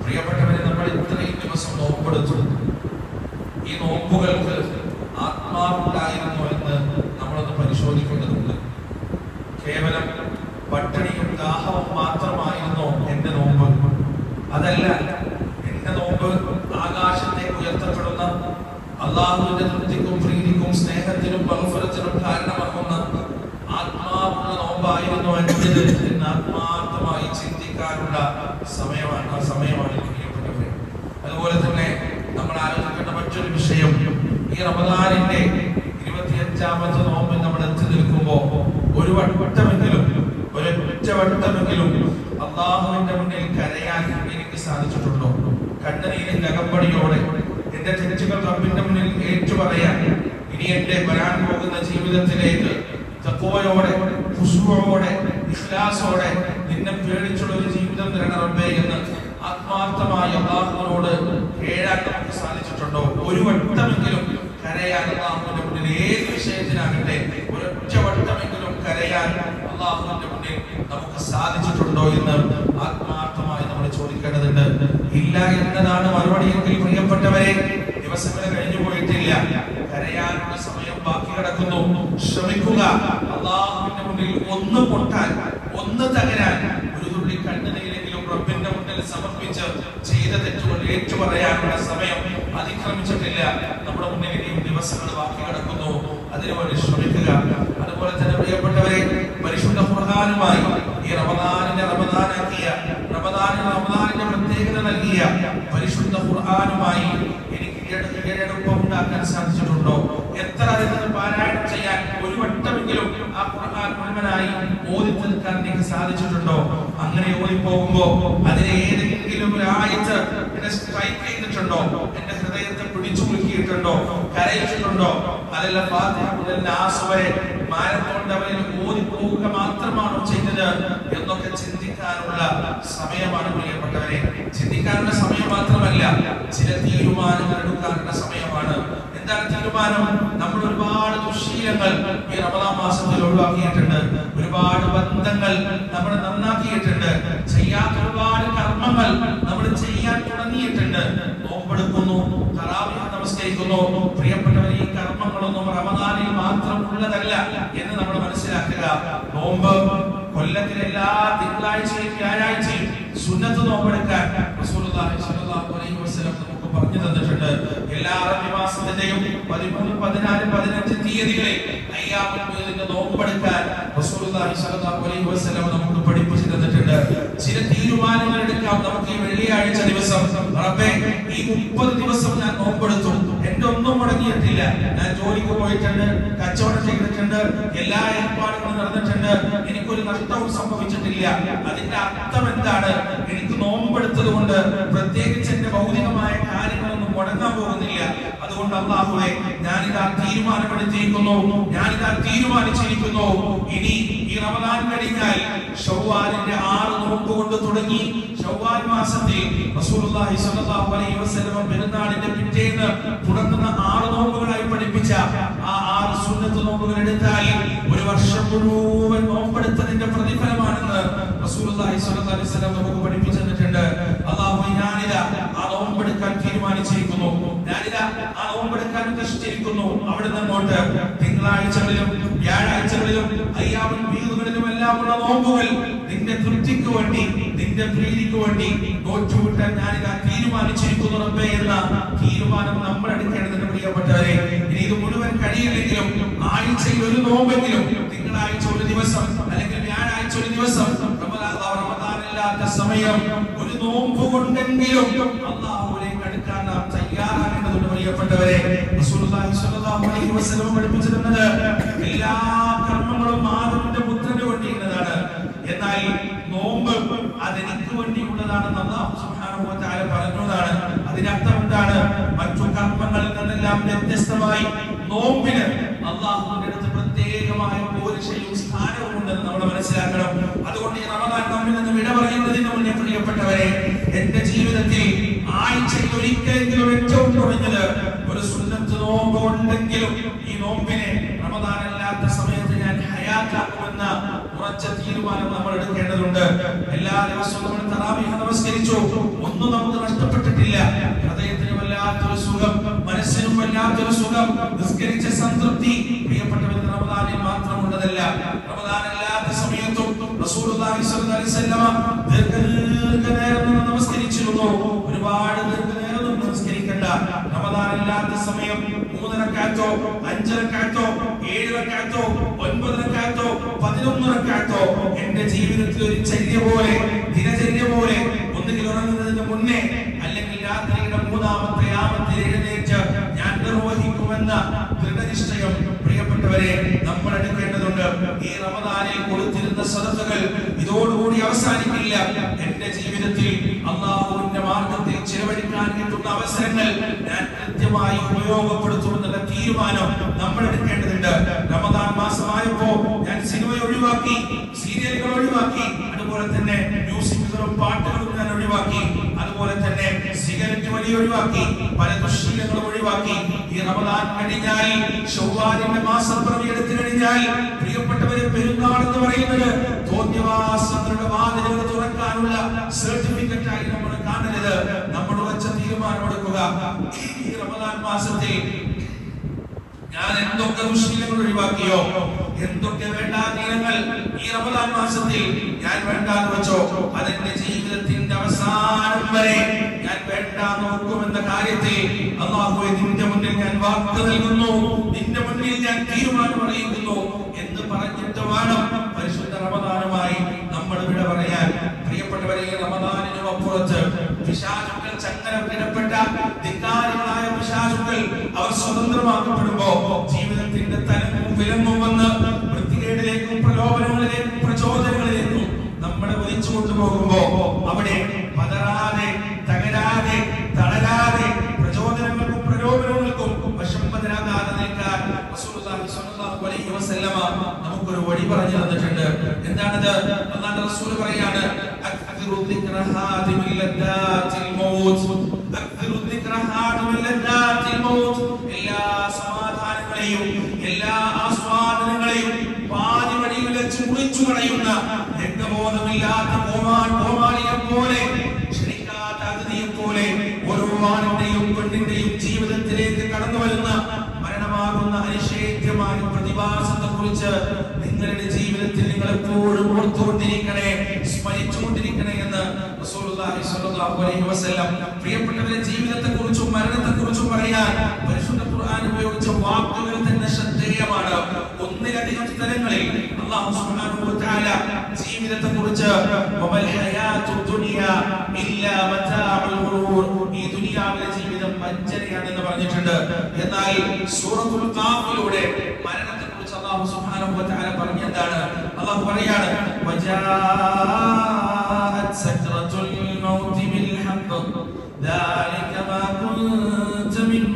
പ്രിയപ്പെട്ടവരെ നമ്മൾ ഇത്രയും ദിവസം നോമ്പെടുത്തു ഈ നോമ്പുകൾക്ക് ആത്മാവുണ്ടായിരുന്നു എന്ന് നമ്മളൊന്ന് പരിശോധിക്കേണ്ടതുണ്ട് കേവലം പട്ടിണിയും ദാഹവും മാത്രമായിരുന്നോ എന്റെ നോമ്പ് അതല്ല എന്റെ നോമ്പ് ആകാശത്തേക്ക് ഉയർത്തപ്പെടുന്ന അള്ളാഹുവിന്റെ തൃപ്തിക്കും പ്രീതിക്കും സ്നേഹത്തിനും ബഹുഫലത്തിനും കാരണമാകുന്ന ആത്മാവുള്ള നോമ്പായിരുന്നു എന്റേത് എന്ന് ആത്മാർത്ഥമായി ചിന്തിക്കാനുള്ള സമയമാണ് ആ സമയമാണ് എനിക്ക് പ്രിയപ്പെട്ടവരെ അതുപോലെ തന്നെ നമ്മൾ ആലോചിക്കേണ്ട മറ്റൊരു വിഷയം ഈ റമദാനിന്റെ ഇരുപത്തിയഞ്ചാമത്തെ നോമ്പിൽ നമ്മൾ എത്തി നിൽക്കുമ്പോ ഒരു വട്ടമെങ്കിലും ഒരൊറ്റ വട്ടമെങ്കിലും അള്ളാഹുവിന്റെ മുന്നിൽ കരയാൻ എനിക്ക് സാധിച്ചിട്ടുണ്ടോ കണ്ണനീരിന്റെ അകമ്പടിയോടെ എന്റെ തെറ്റുകൾ റബ്ബിന്റെ മുന്നിൽ ഏറ്റു പറയാൻ ഇനി എന്റെ വരാൻ പോകുന്ന ജീവിതത്തിലേക്ക് തക്കോയോടെ ഖുശൂഅോടെ ഇഖ്ലാസോടെ നിന്നെ പേടിച്ചുള്ള ഒരു ജീവിതം തരണം റബ്ബേ എന്ന് ആത്മാർത്ഥമായി അള്ളാഹുവിനോട് കേഴാൻ നമുക്ക് സാധിച്ചിട്ടുണ്ടോ ഒരു വട്ടമെങ്കിലും കരയാൻ അള്ളാഹുവിന്റെ മുന്നിൽ ഏത് വിഷയത്തിനാകട്ടെ ഒരൊറ്റ വട്ടമെങ്കിലും കരയാൻ അള്ളാഹുവിന്റെ മുന്നിൽ നമുക്ക് സാധിച്ചിട്ടുണ്ടോ എന്ന് ആത്മാർത്ഥമായി നമ്മൾ ചോദിക്കേണ്ടതുണ്ട് ഇല്ല എന്നതാണ് മറുപടി എങ്കിൽ പ്രിയപ്പെട്ടവരെ ദിവസങ്ങൾ കഴിഞ്ഞു പോയിട്ടില്ല കരയാനുള്ള സമയം ബാക്കി കിടക്കുന്നു ശ്രമിക്കുക അള്ളാഹുവിന്റെ മുന്നിൽ ഒന്ന് പൊട്ടാൻ ഒന്ന് തകരാൻ ഒരു തുള്ളി കണ്ണുനീരെങ്കിലും റബ്ബിന്റെ മുന്നിൽ സമർപ്പിച്ച് ചെയ്ത തെറ്റുകൾ ഏറ്റു പറയാനുള്ള സമയം അതിക്രമിച്ചിട്ടില്ല നമ്മുടെ മുന്നിൽ ഇനിയും ദിവസങ്ങൾ ബാക്കി കിടക്കുന്നു അതിനുവേണ്ടി ശ്രമിക്കുക അതുപോലെ തന്നെ പ്രിയപ്പെട്ടവരെ പരിശുദ്ധ ഖുർആനുമായി ഈ റമദാനിനെ റമദാനാക്കിയ റമദാനിന് റമദാനിന്റെ പ്രത്യേകത നൽകിയ പരിശുദ്ധ ഖുർആനുമായി എനിക്ക് കീഴട- കീഴടപ്പം ഉണ്ടാക്കാൻ സാധിച്ചിട്ടുണ്ടോ എത്ര അതിൽ നിന്ന് പാരായണം ചെയ്യാൻ ഒരു വട്ടമെങ്കിലും ആ ഖുർആൻ മുഴുവനായി ഓതി തീർക്കാൻ എനിക്ക് സാധിച്ചിട്ടുണ്ടോ അങ്ങനെ ഓതി പോകുമ്പോ അതിനെ ഏതെങ്കിലും ഒരു ആയത്ത് എന്നെ സ്ട്രൈക്ക് ചെയ്തിട്ടുണ്ടോ എന്റെ ഹൃദയത്തെ പിടിച്ചു കുലുക്കിയിട്ടുണ്ടോ കരയിച്ചിട്ടുണ്ടോ അതല്ല ഫാത്തിഹ മുതൽ നാസ് വരെ മാരത്തോൺ ലെവലിൽ ഓതി പോവുക മാത്രമാണോ ചെയ്തത് എന്നൊക്കെ ചിന്തിക്കാനുള്ള സമയമാണ് പ്രിയപ്പെട്ടവരെ ചിന്തിക്കാനുള്ള സമയം മാത്രമല്ല ചില തീരുമാനങ്ങൾ എടുക്കാനുള്ള സമയമാണ് എന്താണ് തീരുമാനം നമ്മൾ ഒരുപാട് ദുശീലങ്ങൾ ഈ റമദാൻ മാസത്തിൽ ഒഴിവാക്കിയിട്ടുണ്ട് ഒരുപാട് ബന്ധങ്ങൾ നമ്മൾ നന്നാക്കിയിട്ടുണ്ട് ചെയ്യാത്ത ഒരുപാട് കർമ്മങ്ങൾ നമ്മൾ ചെയ്യാൻ തുടങ്ങിയിട്ടുണ്ട് നോമ്പെടുക്കുന്നു തറാവീഹ് നമസ്കരിക്കുന്നു പ്രിയപ്പെട്ടവർ ഈ കർമ്മങ്ങളൊന്നും റമദാനിൽ മാത്രം ഉള്ളതല്ല എന്ന് നമ്മൾ മനസ്സിലാക്കുക നോമ്പ് കൊല്ലത്തിലെ എല്ലാ തിങ്കളാഴ്ചയും വ്യാഴാഴ്ചയും സുന്നത്ത് നോമ്പെടുക്കാൻ റസൂലുള്ളാഹി സ്വല്ലല്ലാഹു അലൈഹി വസല്ലം നമുക്ക് പറഞ്ഞു തന്നിട്ടുണ്ട് എല്ലാ അറബി മാസത്തിന്റെയും പതിമൂന്ന് പതിനാല് പതിനഞ്ച് തീയതികളിൽ അയ്യാമുൽ ബീദിന്റെ നോമ്പെടുക്കാൻ റസൂലുള്ളാഹി സ്വല്ലല്ലാഹു അലൈഹി വസല്ലം നമുക്ക് പഠിപ്പിച്ചു തന്നിട്ടുണ്ട് ചില തീരുമാനങ്ങൾ എടുക്കാം നമുക്ക് ഈ വെള്ളിയാഴ്ച ദിവസം റബ്ബേ ഈ മുപ്പത് ദിവസം ഞാൻ നോമ്പെടുത്തു എന്റെ ഒന്നും മുടങ്ങിയിട്ടില്ല ഞാൻ ജോലിക്ക് പോയിട്ടുണ്ട് കച്ചവടം ചെയ്തിട്ടുണ്ട് എല്ലാ ഏർപ്പാടുകളും നടന്നിട്ടുണ്ട് എനിക്കൊരു നഷ്ടവും സംഭവിച്ചിട്ടില്ല അതിന്റെ അർത്ഥം എന്താണ് എനിക്ക് നോമ്പെടുത്തത് കൊണ്ട് പ്രത്യേകിച്ച് എന്റെ ഭൗതികമായ കാര്യങ്ങളൊന്നും മുടങ്ങാൻ പോകുന്നില്ല അതുകൊണ്ട് അള്ളാഹുവെ ഞാനിതാ തീരുമാനമെടുത്തിരിക്കുന്നു ഞാനിതാ തീരുമാനിച്ചിരിക്കുന്നു ഇനി ഈ റമദാൻ കഴിഞ്ഞാൽ ഷവ്വാലിന്റെ ആറ് നോമ്പ് കൊണ്ട് തുടങ്ങി ഷവ്വാൽ മാസത്തിൽ റസൂലുള്ളാഹി സ്വല്ലല്ലാഹു അലൈഹി വസല്ലം പെരുന്നാളിന്റെ പിറ്റേന്ന് തുടങ്ങുന്ന ആറ് നോമ്പുകളായി പഠിപ്പിച്ച ആ ആറ് സുന്നത്ത് നോമ്പുകൾ എടുത്താൽ ഒരു വർഷം മുഴുവൻ നോമ്പെടുത്തതിന്റെ പ്രതിഫലമാണെന്ന് റസൂലുള്ളാഹി സ്വല്ലല്ലാഹു അലൈഹി വസല്ലം നമുക്ക് പഠിപ്പിച്ചു തന്നിട്ടുണ്ട് അല്ലാഹു ഞാനിതാ ആ നോമ്പെടുക്കാൻ തീരുമാനിച്ചിരിക്കുന്നു ഞാനിതാ ആ നോമ്പെടുക്കാൻ ഉദ്ദേശിച്ചിരിക്കുന്നു അവിടെ നിന്നോട്ട് തിങ്കളാഴ്ചകളിലും വ്യാഴാഴ്ചകളിലും അയ്യാമൻ വീടുകളിലും എല്ലാമുള്ള നോമ്പുകൾ നിന്റെ തൃപ്തിക്ക് വേണ്ടി നിന്റെ പ്രീതിക്ക് വേണ്ടി നോറ്റുവിട്ടാൻ ഞാനിതാ തീരുമാനിച്ചിരിക്കുന്നു റബ്ബേ എന്ന തീരുമാനം നമ്മൾ എടുക്കേണ്ടതിന് പ്രിയപ്പെട്ടവരെ ഇനി ഇത് മുഴുവൻ കഴിയില്ലെങ്കിലും ആഴ്ചയിൽ ഒരു നോമ്പെങ്കിലും തിങ്കളാഴ്ച ഒരു ദിവസം അല്ലെങ്കിൽ വ്യാഴാഴ്ച ഒരു ദിവസം റമദാൻ റമദാനില്ലാത്ത സമയം ഒരു നോമ്പ് കൊണ്ടെങ്കിലും അള്ളാഹുവിലേക്ക് അടുക്കാൻ നാം തയ്യാറാകേണ്ടതുണ്ട് പ്രിയപ്പെട്ടവരെ റസൂലുള്ളാഹി സ്വല്ലല്ലാഹു അലൈഹി വസല്ലം പഠിപ്പിച്ചു തന്നത് എല്ലാ കർമ്മങ്ങളും മാധവന്റെ പുത്രന് വേണ്ടിയുള്ളതാണ് എന്നാൽ നോമ്പ് അതെനിക്ക് വേണ്ടിയുള്ളതാണെന്ന് അള്ളാഹു സുബ്ഹാനഹു വ തആല പറഞ്ഞതാണ് അതിനർത്ഥം എന്താണ് മറ്റു കർമ്മങ്ങളിൽ നിന്നെല്ലാം വ്യത്യസ്തമായി നോമ്പിന് അള്ളാഹുവിന്റെ അടുത്ത് പ്രത്യേകമായ പോരിശയും സ്ഥാനവും ഉണ്ടെന്ന് നമ്മൾ മനസ്സിലാക്കണം അതുകൊണ്ട് ഈ റമദാൻ നമ്മിൽ നിന്ന് വിട പറയുന്നതിന് മുന്നേ പ്രിയപ്പെട്ടവരെ എന്റെ ജീവിതത്തിൽ ആഴ്ചയിൽ ഒരിക്കലെങ്കിലും ഏറ്റവും കുറഞ്ഞത് ഒരു സുന്നത്ത് നോമ്പ് ഉണ്ടെങ്കിലും ഈ നോമ്പിനെ റമദാൻ അല്ലാത്ത സമയത്ത് ഞാൻ ഹയാത്താക്കുമെന്ന ഉറച്ച തീരുമാനം നമ്മൾ എടുക്കേണ്ടതുണ്ട് എല്ലാ ദിവസവും നമ്മൾ തറാവീഹ് നമസ്കരിച്ചു ഒന്നും നമുക്ക് അലൈഹി വസല്ലമ ദീർഘനേരം നിന്ന് നമസ്കരിച്ചിരുന്നു ഒരുപാട് ദീർഘനേരം ഒന്നും നമസ്കരിക്കണ്ട റമദാനില്ലാത്ത സമയം മൂന്നരക്കാറ്റോ അഞ്ചരക്കാറ്റോ ഏഴരക്കാറ്റോ ഒൻപതരക്കാറ്റോ പതിനൊന്നരക്കാറ്റോ എന്റെ ജീവിതത്തിൽ ഒരു ചര്യ പോലെ ദിനചര്യ പോലെ ഒന്നുകിൽ ഉറങ്ങുന്നതിന് മുന്നേ അല്ലെങ്കിൽ രാത്രിയുടെ മൂന്നാമത്തെ ആമത്തിൽ എഴുന്നേറ്റ് ഞാൻ നിർവഹിക്കുമെന്ന ദൃഢനിശ്ചയം പ്രിയപ്പെട്ടവരെ നമ്മൾ എടുക്കേണ്ടതുണ്ട് ഈ റമദാനിൽ കൊടുത്തിരുന്ന സദസ്സുകൾ ഇതോടുകൂടി അവസാനിക്കില്ല എന്റെ ജീവിതത്തിൽ അള്ളാഹുവിന്റെ മാർഗത്തിൽ ചിലവഴിക്കാൻ കിട്ടുന്ന അവസരങ്ങൾ ഞാൻ കൃത്യമായി ഉപയോഗപ്പെടുത്തുമെന്നുള്ള തീരുമാനം നമ്മൾ എടുക്കേണ്ടതുണ്ട് റമദാൻ മാസമായപ്പോ ഞാൻ സിനിമ ഒഴിവാക്കി സീരിയലുകൾ ഒഴിവാക്കി അതുപോലെ തന്നെ മ്യൂസിക്കുകളും പാട്ടുകളും ഞാൻ ഒഴിവാക്കി അതുപോലെ തന്നെ സിഗരറ്റ് വലി ഒഴിവാക്കി പല ദുശ്ശീലങ്ങളും ഒഴിവാക്കി ഈ റമദാൻ കഴിഞ്ഞാൽ ചൊവ്വാലിന്റെ മാസപ്പിറവി എടുത്തു കഴിഞ്ഞാൽ പ്രിയപ്പെട്ടവരെ പെരുന്നാൾ എന്ന് പറയുന്നത് തോന്നിയവാസങ്ങളുടെ വാതിലുകൾ തുറക്കാനുള്ള സർട്ടിഫിക്കറ്റ് ആയി നമ്മൾ കാണരുത് നമ്മൾ ഉറച്ച തീരുമാനമെടുക്കുക ഈ റമദാൻ മാസത്തിൽ ഞാൻ എന്തൊക്കെ ദുശ്ശീലങ്ങൾ ഒഴിവാക്കിയോ എന്തൊക്കെ വേണ്ടാതീനങ്ങൾ ഈ റമദാൻ മാസത്തിൽ ഞാൻ വേണ്ടാന്ന് വെച്ചോ അതെന്റെ ജീവിതത്തിന്റെ അവസാനം വരെ ഞാൻ വേണ്ട നോക്കുമെന്ന കാര്യത്തിൽ അള്ളാഹുവെ നിന്റെ മുന്നിൽ ഞാൻ വാക്ക് നൽകുന്നു നിന്റെ മുന്നിൽ ഞാൻ തീരുമാനം അറിയിക്കുന്നു എന്ന് പറഞ്ഞിട്ട് വേണം പരിശുദ്ധ റമദാനുമായി നമ്മൾ ഇവിടെ പറയാൻ പ്രിയപ്പെട്ടവരെ ഈ റമദാനിനും അപ്പുറത്ത് പിശാചുക്കൾ ചങ്ങലക്കിടപ്പെട്ട ധിക്കാരികളായ പിശാചുക്കൾ അവർ സ്വതന്ത്രമാക്കപ്പെടുമ്പോ ജീവിതത്തിന്റെ തലങ്ങും വിലങ്ങും വന്ന് വൃത്തികേടിലേക്കും പ്രലോഭനങ്ങളിലേക്കും പ്രചോദനങ്ങളിലേക്കും നമ്മളെ വലിച്ചു കൊണ്ടുപോകുമ്പോ അവിടെ പതറാതെ തകരാതെ തളരാതെ പ്രചോദനങ്ങൾക്കും പ്രലോഭനങ്ങൾക്കും വശംബദരാകാതെ നിൽക്കാൻ റസൂലുള്ളാഹി സ്വല്ലല്ലാഹു അലൈഹി വസല്ലമ നമുക്കൊരു വഴി പറഞ്ഞു തന്നിട്ടുണ്ട് എന്താണത് അല്ലാഹുവിന്റെ റസൂൽ പറയാണ് അക്തിറു ദിക്ര ഹാദിമിൽ ലദ്ദാത്തിൽ മൗത്ത് അക്തിറു ദിക്ര ഹാദിമിൽ ലദ്ദാത്തിൽ മൗത്ത് എല്ലാ സമാധാനങ്ങളെയും എല്ലാ ആസ്വാദനങ്ങളെയും പാതി വഴിയിൽ വെച്ച് മുറിച്ചു കളയുന്ന രംഗബോധമില്ലാത്ത കോമാൻ കോമാളിയെ പോലെ ക്ഷണിക്കാത്ത അതിഥിയെ പോലെ ഓരോ ആണിന്റെയും പെണ്ണിന്റെയും ജീവിതത്തിലേക്ക് കടന്നു വരുന്ന മരണമാകുന്ന അനിഷേധ്യമായ പ്രതിഭാസത്തെ കുറിച്ച് നിങ്ങളുടെ ജീവിതത്തിൽ നിങ്ങൾ എപ്പോഴും ഓർത്തുകൊണ്ടിരിക്കണേ സ്മരിച്ചുകൊണ്ടിരിക്കണേ എന്ന് റസൂലുള്ളാഹി സ്വല്ലല്ലാഹു അലൈഹി വസല്ലം പ്രിയപ്പെട്ടവരെ ജീവിതത്തെ കുറിച്ചും മരണത്തെ കുറിച്ചും പറയാൻ പരിശുദ്ധ ഖുർആൻ ഉപയോഗിച്ച വാക്കുകൾ തന്നെ ശ്രദ്ധേയമാണ് ഒന്നിലധികം സ്ഥലങ്ങളിൽ അല്ലാഹു സുബ്ഹാനഹു വ തആല ജീവിതത്തെ കുറിച്ച് വമൽ ഹയാത്തു ദുനിയ ഇല്ലാ മതാഉൽ ഖുറൂർ ഈ ദുനിയാവിലെ ജീവിതം വഞ്ചനയാണെന്ന് പറഞ്ഞിട്ടുണ്ട് എന്നാൽ സൂറത്തുൽ ഖാഫിലൂടെ മരണത്തെ കുറിച്ച് അല്ലാഹു സുബ്ഹാനഹു വ തആല പറഞ്ഞെന്താണ് അല്ലാഹു പറയാണ് വജാഅത് സക്രത്തുൽ മൗതി ബിൽ ഹഖ് ذلك ما كنت منه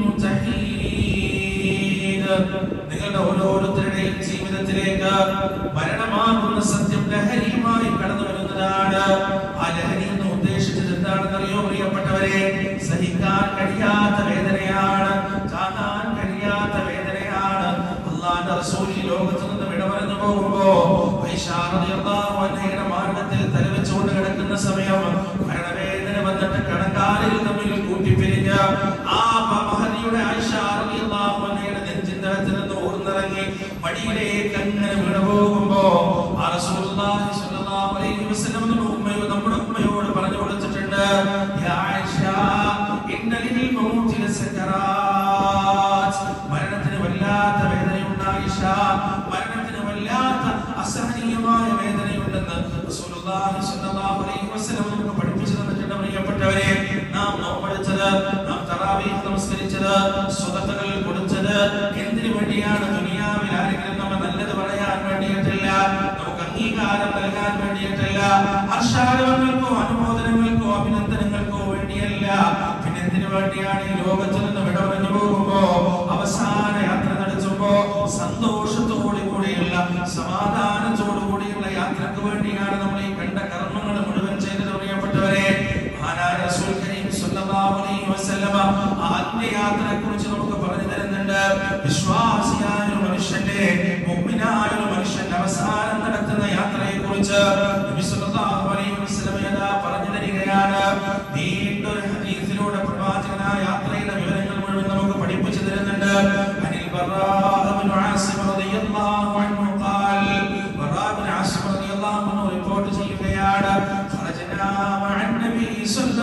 تحيد നിങ്ങളുടെ ഓരോരുത്തരുടെയും ജീവിതത്തിലേക്ക് മരണമാകുന്ന സത്യം ലഹരിയുമായി കടന്നു വരുന്നതാണ് ആ ലഹരി എന്ന് ഉദ്ദേശിച്ചത് എന്താണെന്ന് അറിയോ പ്രിയപ്പെട്ടവരെ സഹിക്കാൻ കഴിയാത്ത വേദനയാണ് താങ്ങാൻ കഴിയാത്ത വേദനയാണ് അള്ളാന്റെ റസൂൽ ഈ ലോകത്ത് നിന്ന് വിടമറന്നു പോകുമ്പോ ഐഷാ റളിയല്ലാഹു അൻഹയുടെ മാർഗത്തിൽ തലവെച്ചുകൊണ്ട് കിടക്കുന്ന സമയം മരണവേദന വന്നിട്ട് കടക്കാലിൽ തമ്മിൽ കൂട്ടിപ്പിരിഞ്ഞ് ആ മഹദിയുടെ ഐഷ റളിയല്ലാഹു അൻഹയുടെ നെഞ്ചിന്റെ അകത്ത് നിന്ന് ഊർന്നിറങ്ങി മടിയിലേക്ക് അങ്ങനെ വീണു പോകുമ്പോ ആ റസൂലുള്ളാഹി സ്വല്ലല്ലാഹു അലൈഹി വസല്ലം നമ്മുടെ ഉമ്മയോട് നമ്മുടെ ഉമ്മയോട് പറഞ്ഞു കൊടുത്തിട്ടുണ്ട് യാ ആയിഷ ഇന്ന ലിൽ മൗതി ലസകറാത്ത് മരണത്തിന് വല്ലാത്ത വേദനയുണ്ട് ആയിഷ മരണത്തിന് വല്ലാത്ത അസഹനീയമായ വേദനയുണ്ടെന്ന് റസൂലുള്ളാഹി സ്വല്ലല്ലാഹു അലൈഹി വസല്ലം നമുക്ക് പഠിപ്പിച്ചു തന്നിട്ടുണ്ട് പ്രിയപ്പെട്ടവരെ നാം നോമ്പെടുത്തത് നാം തറാവീഹ് നമസ്കരിച്ചത് സ്വതക്കകൾ കൊടുത്തത് എന്തിനു വേണ്ടിയാണ് ദുനിയാവിൽ ആരെങ്കിലും നമ്മെ നല്ലത് പറയാൻ വേണ്ടിയിട്ടില്ല നമുക്ക് അംഗീകാരം നൽകാൻ വേണ്ടിയിട്ടില്ല ഹർഷാരവങ്ങൾക്കോ അനുമോദനങ്ങൾക്കോ അഭിനന്ദനങ്ങൾക്കോ വേണ്ടിയല്ല പിന്നെ എന്തിനു വേണ്ടിയാണ് ഈ ലോകത്തിൽ നിന്ന് വിട പറഞ്ഞു പോകുമ്പോ അവസാന യാത്ര നടത്തുമ്പോ സന്തോഷത്തോടു കൂടിയുള്ള സമാധാനത്തോടു കൂടിയുള്ള യാത്രക്ക് വേണ്ടിയാണ് നമ്മൾ ഈ കണ്ട കർമ്മങ്ങൾ മുഴുവൻ ചെയ്തത് പ്രിയപ്പെട്ടവരെ മഹാനായ റസൂൽ കരീം സ്വല്ലല്ലാഹു അലൈഹി വസല്ലമ ആത്മയാത്രയെ കുറിച്ച് നമുക്ക് പറഞ്ഞു തരുന്നുണ്ട് വിശ്വാസിയായ ഒരു മനുഷ്യന്റെ മുഅ്മിനായ ഒരു മനുഷ്യന്റെ അവസാനം നടത്തുന്ന യാത്രയെ കുറിച്ച് നബി സ്വല്ലല്ലാഹു അലൈഹി വസല്ലമ യഥാ പറഞ്ഞു തരികയാണ് നീണ്ടൊരു ഹദീസിലൂടെ പ്രവാചകനായ യാത്രയുടെ വിവരങ്ങൾ മുഴുവൻ നമുക്ക് പഠിപ്പിച്ചു തരുന്നുണ്ട് അനിൽ ബറാഅ ബിൻ ആസിം റളിയല്ലാഹു അൻഹു ഖാൽ ബറാഅ ബിൻ ആസിം റളിയല്ലാഹു അൻഹു റിപ്പോർട്ട് ചെയ്യുകയാണ്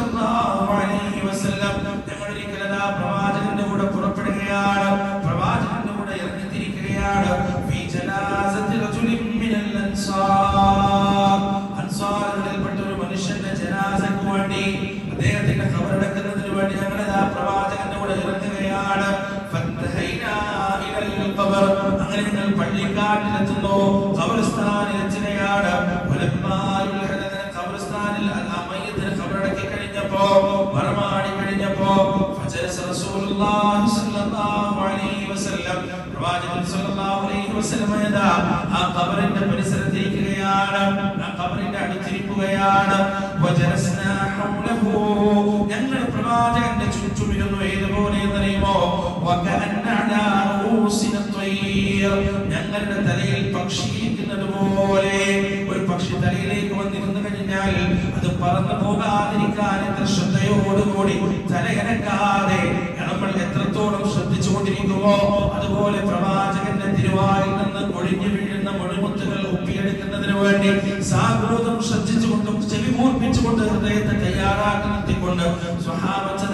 സല്ലല്ലാഹു അലൈഹി വസല്ലം ഞങ്ങൾ ഒരിക്കൽ അതാ പ്രവാചകന്റെ കൂടെ പുറപ്പെടുകയാണ് പ്രവാചകന്റെ കൂടെ ഇറങ്ങിത്തിരിക്കുകയാണ് ഫീ ജനാസത്തി റജുലിൻ മിനൽ അൻസാർ അൻസാറുകളിൽപ്പെട്ട ഒരു മനുഷ്യന്റെ ജനാസക്ക് വേണ്ടി അദ്ദേഹത്തിന്റെ ഖബറടക്കുന്നതിന് വേണ്ടി ഞങ്ങൾ അതാ പ്രവാചകന്റെ കൂടെ ഇറങ്ങുകയാണ് ഫന്തഹൈനാ ഇലൽ ഖബർ അങ്ങനെ ഞങ്ങൾ പള്ളിക്കാട്ടിലെത്തുന്നു ഖബർസ്ഥാനിൽ എത്തുകയാണ് വലമ്മാൽ ഖബർസ്ഥാനിൽ ആ മയ്യത്തിന് ഖബറടക്കി കഴിഞ്ഞപ്പോ മറമാടി കഴിഞ്ഞപ്പോ ഫജലസ റസൂലുള്ളാഹി സ്വല്ലല്ലാഹു അലൈഹി വസല്ലം പ്രവാചകൻ സ്വല്ലല്ലാഹു അലൈഹി വസല്ലം യദാ ആ ഖബറിന്റെ പരിസരത്തിരിക്കുകയാണ് ആ ഖബറിന്റെ അടുത്തിരിക്കുകയാണ് വജലസ്നാ ഹൗലഹു ഞങ്ങൾ പ്രവാചകന്റെ ചുറ്റുമിരുന്നു ഏതുപോലെ എന്നറിയുമോ വകഅന്ന അലാ റൂസിന ത്വയ്ർ ഞങ്ങളുടെ തലയിൽ പക്ഷി ഇരിക്കുന്നത് പോലെ ഒരു പക്ഷി തലയിലേക്ക് വന്നിരുന്നു കഴിഞ്ഞാൽ അത് പറന്നു പോകാതിരിക്കാൻ എത്ര ശ്രദ്ധയോടുകൂടി തലയനക്കാതെ നമ്മൾ എത്രത്തോളം ശ്രദ്ധിച്ചുകൊണ്ടിരിക്കുമോ അതുപോലെ പ്രവാചകന്റെ തിരുവായിൽ നിന്ന് ഒഴിഞ്ഞു വീഴുന്ന മൊഴിമുത്തുകൾ ഒപ്പിയെടുക്കുന്നതിന് വേണ്ടി സാഗൂതം ശ്രദ്ധിച്ചുകൊണ്ടും ചെവി മൂർപ്പിച്ചുകൊണ്ട് ഹൃദയത്തെ തയ്യാറാക്കി നിർത്തിക്കൊണ്ട് സ്വഹാബത്തത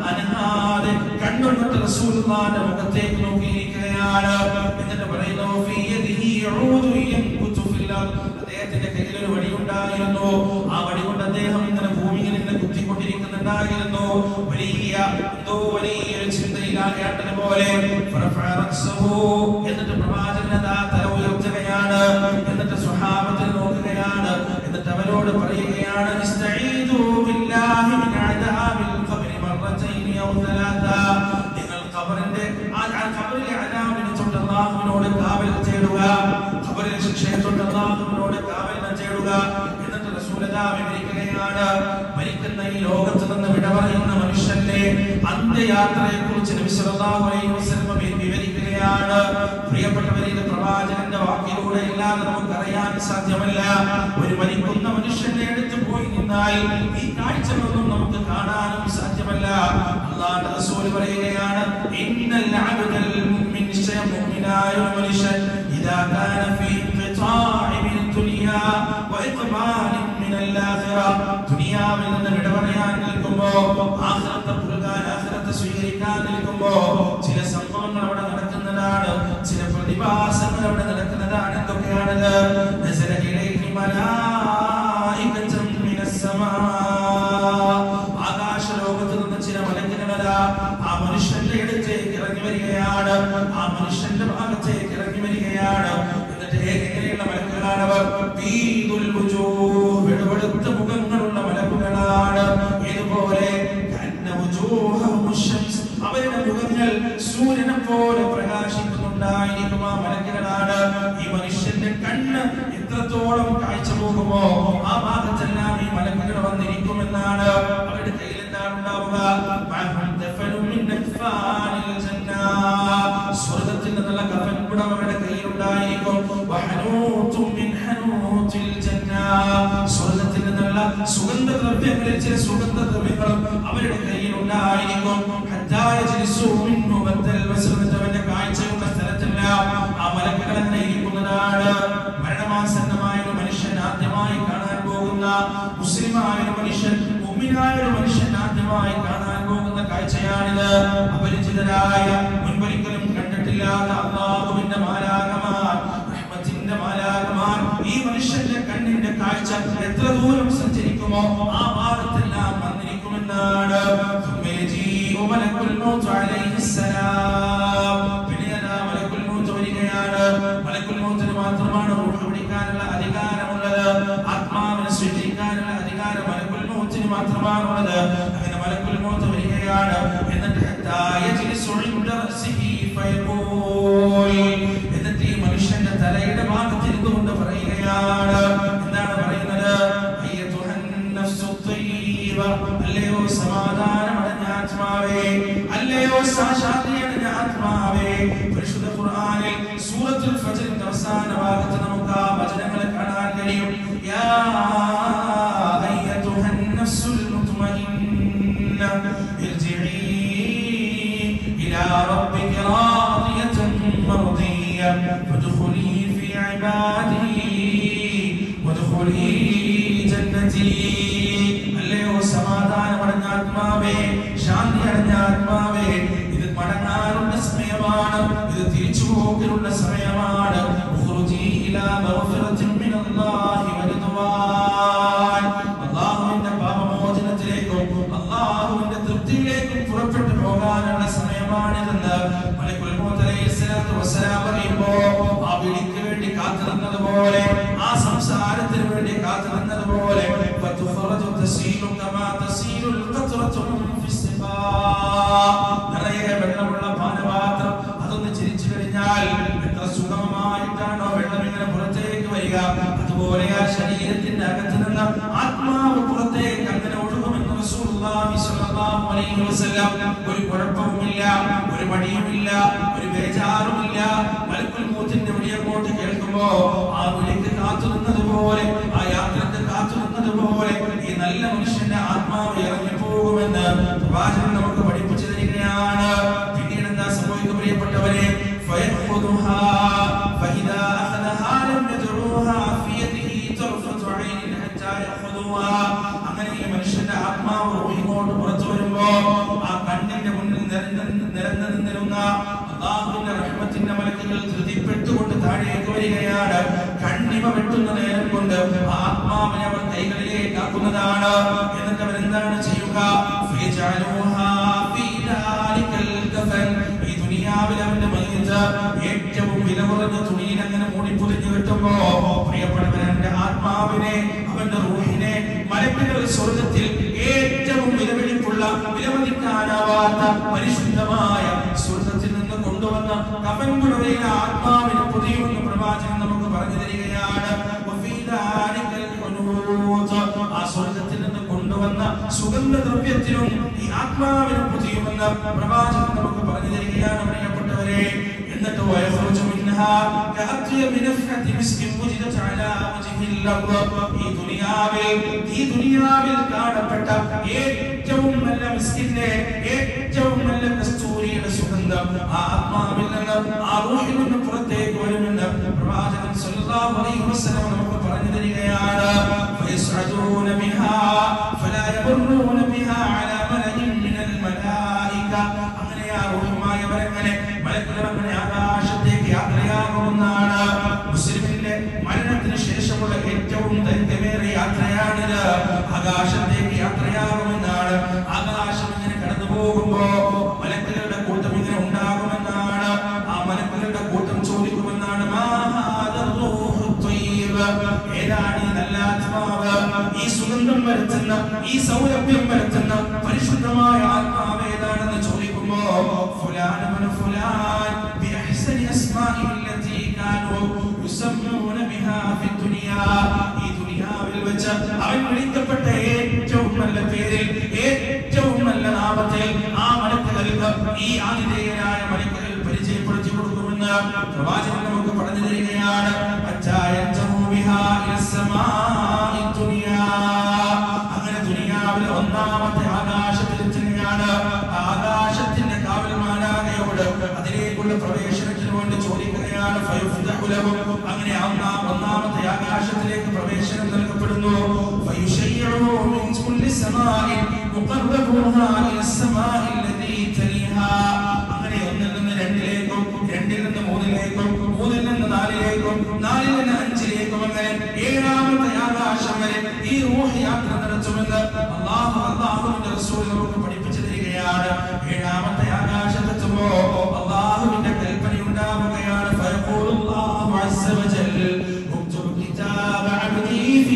അനഹാതെ കണ്ണുകൊണ്ടിട്ട് റസൂലുള്ളാഹിന്റെ മുഖത്തേക്ക് നോക്കിയിരിക്കുകയാണ് എന്നിട്ട് പറയുന്നു ഫീ യദിഹി ഊദു യൻകുതു ഫിൽ അർദ് അദ്ദേഹത്തിന്റെ കയ്യിൽ ഒരു വടി ഉണ്ടായിരുന്നു ആ വടി കൊണ്ട് അദ്ദേഹം ഇങ്ങനെ ഭൂമിയിൽ ഇങ്ങനെ കുത്തിക്കൊണ്ടിരിക്കുന്നുണ്ടായിരുന്നു വലിയ എന്തോ വലിയ ചിന്തയിലാകേണ്ടത് പോലെ ഫറഫഅ റഅ്സഹു. എന്നിട്ട് പ്രവാചകൻ അതാ തല ഉയർത്തുകയാണ് എന്നിട്ട് സ്വഹാബത്തിൽ നോക്കുകയാണ് എന്നിട്ട് അവരോട് പറയുകയാണ് ഇസ്തഈദു ബില്ലാഹി മിൻ അദാബിൽ ഖബ്രി മർറതൈനി ഔ തലാത്ത നിങ്ങൾ ഖബറിന്റെ ആ ആ ഖബറിലെ അദാബിനെ തൊട്ട് അല്ലാഹുവിനോട് കാവൽ തേടുക ഖബറിലെ ശിക്ഷയെ തൊട്ട് അല്ലാഹുവിനോട് കാവൽ തേടുക എന്നിട്ട് റസൂലല്ലാ വിവരിക്കുകയാണ് മരിക്കുന്ന ഈ ലോകത്ത് നിന്ന് വിട പറയുന്ന മനുഷ്യന്റെ അന്ത്യയാത്രയെ കുറിച്ച് നബി സല്ലല്ലാഹു അലൈഹി വസല്ലം വിവരിക്കുകയാണ് പ്രിയപ്പെട്ടവരെ ഇത് പ്രവാചകന്റെ വാക്കിലൂടെ അല്ലാതെ നമുക്ക് അറിയാൻ സാധ്യമല്ല ഒരു മരിക്കുന്ന മനുഷ്യന്റെ അടുത്ത് പോയി നിന്നാൽ ഈ കാഴ്ചകളൊന്നും നമുക്ക് കാണാനും സാധ്യമല്ല അള്ളാഹുവിന്റെ റസൂൽ പറയുകയാണ് ഇന്നൽ അബ്ദൽ മുഅ്മിൻ നിശ്ചയം മുഅ്മിനായ ഒരു മനുഷ്യൻ ഇദാ കാന ഫീ ഇൻഖിതാഇ മിൻ ദുനിയാ വഇഖ്ബാലി മിനൽ ആഖിറ ദുനിയാവിൽ നിന്ന് വിട പറയാൻ നിൽക്കുമ്പോ ആഖിറത്തെ പുൽകാൻ ആഖിറത്തെ സ്വീകരിക്കാൻ നിൽക്കുമ്പോ ചില സംഭവങ്ങൾ അവിടെ നടക്കുന്നതാണ് ചില പ്രതിഭാസങ്ങൾ അവിടെ നടക്കുന്നതാണ് എന്തൊക്കെയാണത് നസല ഇലൈഹി മലായികത്തും മിനസ് സമാ ആകാശ ലോകത്ത് നിന്ന് ചില മലക്കുകളതാ ആ മനുഷ്യന്റെ അടുത്തേക്ക് ഇറങ്ങി വരികയാണ് ആ മനുഷ്യന്റെ ഭാഗത്തേക്ക് ഇറങ്ങി വരികയാണ് എന്നിട്ട് എങ്ങനെയുള്ള മലക്കുകളാണവർ ബീദുൽ വുജൂഹ് വെളുവെളുത്ത മുഖങ്ങളുള്ള മലക്കുകളാണ് ഇതുപോലെ കന്ന വുജൂഹഹും ശംസ് അവരുടെ മുഖങ്ങൾ സൂര്യനെ പോലെ പ്രകാശിക്കുന്നുണ്ടായിരിക്കും ആ മലക്കുകളാണ് ഈ മനുഷ്യന്റെ കണ്ണ് എത്രത്തോളം കാഴ്ച പോകുമോ ആ ഭാഗത്തെല്ലാം ഈ മലക്കുകൾ വന്നിരിക്കുമെന്നാണ് അവരുടെ കയ്യിൽ എന്താണ് ഉണ്ടാവുക മഅഹും ദഫനും മിൻ അക്ഫാനിൽ ജന്ന. സ്വർഗ്ഗത്തിൽ നിന്നുള്ള കഫൻ കൂടെ അവരുടെ കയ്യിൽ ഉണ്ടായിരിക്കും വഹനൂത്തും മിൻ ഹനൂത്തിൽ ജന്ന. സ്വർഗ്ഗത്തിൽ നിന്നുള്ള സുഗന്ധദ്രവ്യങ്ങളിൽ ചില സുഗന്ധദ്രവ്യങ്ങളും അവരുടെ കയ്യിൽ ഉണ്ടായിരിക്കും ഹത്താ യജ്ലിസൂ മിൻഹു ബദ്ദൽ വസ്റത്ത് അവന്റെ കാഴ്ചയുള്ള സ്ഥലത്തെല്ലാം ആ മലക്കുകൾ അങ്ങനെ ഇരിക്കുന്നതാണ് മരണമാസന്നമായ ഒരു മനുഷ്യൻ ആദ്യമായി കാണാൻ പോകുന്ന മുസ്ലിമായ ഒരു മനുഷ്യൻ മുഅ്മിനായ ഒരു മനുഷ്യൻ ആദ്യമായി കാണാൻ പോകുന്ന കാഴ്ചയാണിത് അപരിചിതരായ മുൻപൊരിക്കലും കണ്ടിട്ടില്ലാത്ത അള്ളാഹുവിന്റെ മാലാകമാർ റഹ്മത്തിന്റെ മാലാകമാർ ഈ മനുഷ്യന്റെ കണ്ണിന്റെ കാഴ്ച എത്ര ദൂരം സഞ്ചരിക്കുമോ ആ ഭാഗത്തെല്ലാം വന്നിരിക്കുമെന്നാണ് ثم يجيء ملك الموت عليه السلام പിന്നെ അതാ മലക്കുൽ മൗത്ത് വരികയാണ് മലക്കുൽ മൗത്തിന് മാത്രമാണ് റൂഹ് പിടിക്കാനുള്ള അധികാരമുള്ളത് ആത്മാവിനെ സൃഷ്ടിക്കാനുള്ള അധികാരം മലക്കുൽ മൗത്തിന് മാത്രമാണുള്ളത് അങ്ങനെ മലക്കുൽ മൗത്ത് വരികയാണ് എന്നിട്ട് ഹത്താ യജ്ലിസു ഇൻദ റഅസിഹി ഫയഖൂൽ എന്നിട്ട് ഈ മനുഷ്യന്റെ തലയുടെ ഭാഗത്ത് ഇരുന്നുകൊണ്ട് പറയുകയാണ് എന്താണ് പറയുന്നത് അയ്യതുഹൻ നഫ്സു ത്വയ്യിബ അല്ലയോ സമാധാനമടഞ്ഞ ആത്മാവേ അല്ലയോ സാക്ഷാത്രിയടഞ്ഞ ആത്മാവേ പരിശുദ്ധ ഖുർആനിൽ സൂറത്തുൽ ഫജ്റിന്റെ അവസാന ഭാഗത്ത് നമുക്ക് ആ വചനങ്ങൾ കാണാൻ കഴിയും യാ അയ്യതുഹൻ നഫ്സുൽ മുത്മഇന്ന ഇർജിഇ ഇലാ റബ്ബിക റാദിയതൻ മർദിയ ഫദ്ഖുലി ഫീ ഇബാദി വദ്ഖുലി ജന്നതി അല്ലയോ സമാധാനം നിന്നതുപോലെ ആ സംസാരത്തിന് വേണ്ടി കാത്തു നിന്നതുപോലെ ഫതുഖറജു തസീലു കമാ തസീലുൽ ഖത്റതു ഫിസ് സിഖാ. നിറയെ വെള്ളമുള്ള പാനപാത്രം അതൊന്ന് ചിരിച്ചു കഴിഞ്ഞാൽ എത്ര സുഗമമായിട്ടാണോ വെള്ളം ഇങ്ങനെ പുറത്തേക്ക് വരിക അതുപോലെ ആ ശരീരത്തിന്റെ അകത്ത് നിന്ന് ആത്മാവ് പുറത്തേക്ക് അങ്ങനെ ഒഴുകുമെന്ന് റസൂലുള്ളാഹി സ്വല്ലല്ലാഹു അലൈഹി വസല്ലം ഒരു കുഴപ്പവുമില്ല ഒരു മടിയുമില്ല ഒരു ബേജാറുമില്ല മലക്കുൽ മൂത്തിന്റെ വിളി അങ്ങോട്ട് കേൾക്കുമ്പോ ആ വിളിക്ക് കാത്തു നിന്നതുപോലെ ആ യാത്രക്ക് കാത്തു നിന്നതുപോലെ ഈ നല്ല മനുഷ്യന്റെ ആത്മാവ് ഇറങ്ങി പോകുമെന്ന് പ്രവാചകൻ നമുക്ക് പഠിപ്പിച്ചു തരികയാണ് പിന്നീട് എന്താ സംഭവിക്കും പ്രിയപ്പെട്ടവരെ فيأخذها فإذا أخذها لم يدعوها في يده طرفة عين حتى يأخذوها അങ്ങനെ ഈ മനുഷ്യന്റെ ആത്മാവ് ഇങ്ങോട്ട് പുറത്തു വരുമ്പോ ആ കണ്ണിന്റെ മുന്നിൽ നിരന്ന് നിരന്ന് നിന്നിരുന്ന അള്ളാഹുവിന്റെ റഹ്മത്തിന്റെ മലക്കുകൾ ധൃതിപ്പെട്ടുകൊണ്ട് താഴേക്ക് വരികയാണ് കണ്ണിമ വെട്ടുന്ന നേരം കൊണ്ട് ആ ആത്മാവിനെ അവർ കൈകളിലേക്ക് ആക്കുന്നതാണ് എന്നിട്ട് അവർ എന്താണ് ചെയ്യുക ഫയജഅലൂഹാ ഫീ ദാലിക്കൽ കഫൻ. ഈ ദുനിയാവിൽ അവന്റെ മയ്യത്ത് ഏറ്റവും വില കുറഞ്ഞ തുണിയിൽ അങ്ങനെ മൂടിപ്പൊതിഞ്ഞു കിട്ടുമ്പോ പ്രിയപ്പെട്ടവൻ എന്റെ ആത്മാവിനെ അവന്റെ റൂഹിനെ മലക്കുകൾ സ്വർഗത്തിൽ ഏറ്റവും വിലപിടിപ്പുള്ള വിലമതിക്കാനാവാത്ത പരിശുദ്ധമായ സ്വർഗത്തിൽ നിന്ന് കൊണ്ടുവന്ന കഫൻ പുഴവയിലെ ആത്മാവിനെ പൊതിയുമെന്ന് പ്രവാചകൻ നമുക്ക് പറഞ്ഞു തരികയാണ് വഫീ ദാലിക്കൽ ഖുനൂത്ത്. ആ സ്വർഗത്തിൽ നിന്ന് കൊണ്ടുവന്ന സുഗന്ധദ്രവ്യത്തിനും ഈ ആത്മാവിനും പൊതിയുമെന്ന് പ്രവാചകൻ നമുക്ക് പറഞ്ഞു തരികയാണ് പ്രിയപ്പെട്ടവരെ എന്നിട്ട് വയഖ്റുജു മിൻഹാ കഅത്യബി നഫ്ഹതി മിസ്കിൻ വുജിദത് അലാ വജ്ഹിൽ അർദ്. ഈ ദുനിയാവിൽ ഈ ദുനിയാവിൽ കാണപ്പെട്ട ഏറ്റവും നല്ല മിസ്കിന്റെ ഏറ്റവും നല്ല കസ്തൂരിയുടെ സുഗന്ധം ആ ആത്മാവിൽ നിന്ന് ആ റൂഹിൽ നിന്ന് പുറത്തേക്ക് വരുമെന്ന് പ്രവാചകൻ സല്ലല്ലാഹു അലൈഹി വസല്ലം നമുക്ക് പറഞ്ഞു തരികയാണ് فيسعدون بها فلا يمرون بها على ملأ من الملائكة അങ്ങനെ ആ റൂഹുമായവരങ്ങനെ മലക്കുകളങ്ങനെ ആകാശത്തേക്ക് യാത്രയാകുമെന്നാണ് മുസ്ലിമിന്റെ മരണത്തിന് ശേഷമുള്ള ഏറ്റവും ദൈർഘ്യമേറിയ യാത്രയാണിത് ആകാശത്തേക്ക് യാത്രയാകുമെന്നാണ് ആകാശം ഇങ്ങനെ കടന്നു പോകുമ്പോ മലക്കുകളുടെ കൂട്ടം ഇങ്ങനെ ഉണ്ടാകുമെന്നാണ് ആ മലക്കുകളുടെ കൂട്ടം ചോദിക്കുമെന്നാണ് മാ ഹാദർ റൂഹു ത്വയ്യിബ്. ഏതാണ് ഈ നല്ല ആത്മാവ് ഈ സുഗന്ധം വരുത്തുന്ന ഈ സൗരഭ്യം വരുത്തുന്ന പരിശുദ്ധമായ ആത്മാവ് ഏതാണെന്ന് ചോദിക്കുമ്പോ ഫുലാൻ ഇബ്നു ഫുലാൻ ബിഅഹ്സനി അസ്മാഇ അല്ലതി കാനൂ യുസമ്മൂന ബിഹാ ഫി ദുനിയാ ഈ ദുനിയാവിൽ വെച്ച് അവൻ വിളിക്കപ്പെട്ട ഏറ്റവും നല്ല പേരിൽ ഏറ്റവും നല്ല നാമത്തിൽ ആ മലക്കുകൾക്ക് ഈ ആതിഥേയരായ മലക്കുകൾ പരിചയപ്പെടുത്തി കൊടുക്കുമെന്ന് പ്രവാചകൻ നമുക്ക് പറഞ്ഞു തരികയാണ് അച്ചായത്തഹു ബിഹാ ഇലസ്സമാഇ ദുനിയാ അങ്ങനെ ദുനിയാവിലെ ഒന്നാമത്തെ ആകാശത്തിലെത്തുകയാണ് ആകാശത്തിന്റെ കാവൽമാനാകയോട് അതിലേക്കുള്ള പ്രവേശനത്തിന് വേണ്ടി ചോദിക്കുകയാണ് ഫയുഫ്തഹു ലഹു. അങ്ങനെ ആ ഒന്നാം ഒന്നാമത്തെ ആകാശത്തിലേക്ക് പ്രവേശനം നൽകപ്പെടുന്നു ഫയുശയ്യഉ മിൻ കുല്ലി സമാഇൻ മുഖർറബുഹാ ഇലസ്സമാഇ അല്ലദീ തലിഹാ അങ്ങനെ ഒന്നിൽ നിന്ന് രണ്ടിലേക്കും രണ്ടിൽ നിന്ന് മൂന്നിലേക്കും മൂന്നിൽ നിന്ന് നാലിലേക്കും നാലിൽ നിന്ന് അഞ്ചിലേക്കും അങ്ങനെ ഏഴാമത്തെ ആകാശം വരെ ഈ റൂഹ് യാത്ര നടത്തുമെന്ന് അള്ളാഹു അള്ളാഹുവിന്റെ റസൂൽ നമുക്ക് പഠിപ്പിച്ചു തരികയാണ് ഏഴാമത്തെ ആകാശത്തെത്തുമ്പോ അള്ളാഹുവിന്റെ കൽപ്പന ഉണ്ടാവുകയാണ് ഫയഖൂലുല്ലാഹു അസ്സ വജൽ ഉക്തുബ് കിതാബ അബ്ദീ ഫീ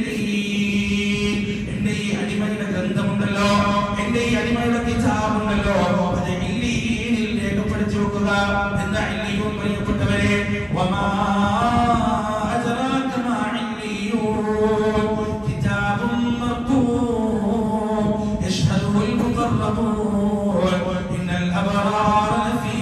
ഇല്ലീൻ എന്റെ ഈ അടിമയുടെ ഗ്രന്ഥമുണ്ടല്ലോ എന്റെ ഈ അടിമയുടെ കിതാബുണ്ടല്ലോ അത് ഇല്ലീനിൽ രേഖപ്പെടുത്തി വെക്കുക എന്ന ഇല്ലീൻ പ്രിയപ്പെട്ടവരെ വമാ അദ്റാക മാ ഇല്ലീയൂൻ കിതാബും മർകൂം യശ്ഹദുഹു المقربون إن الأبرار لفي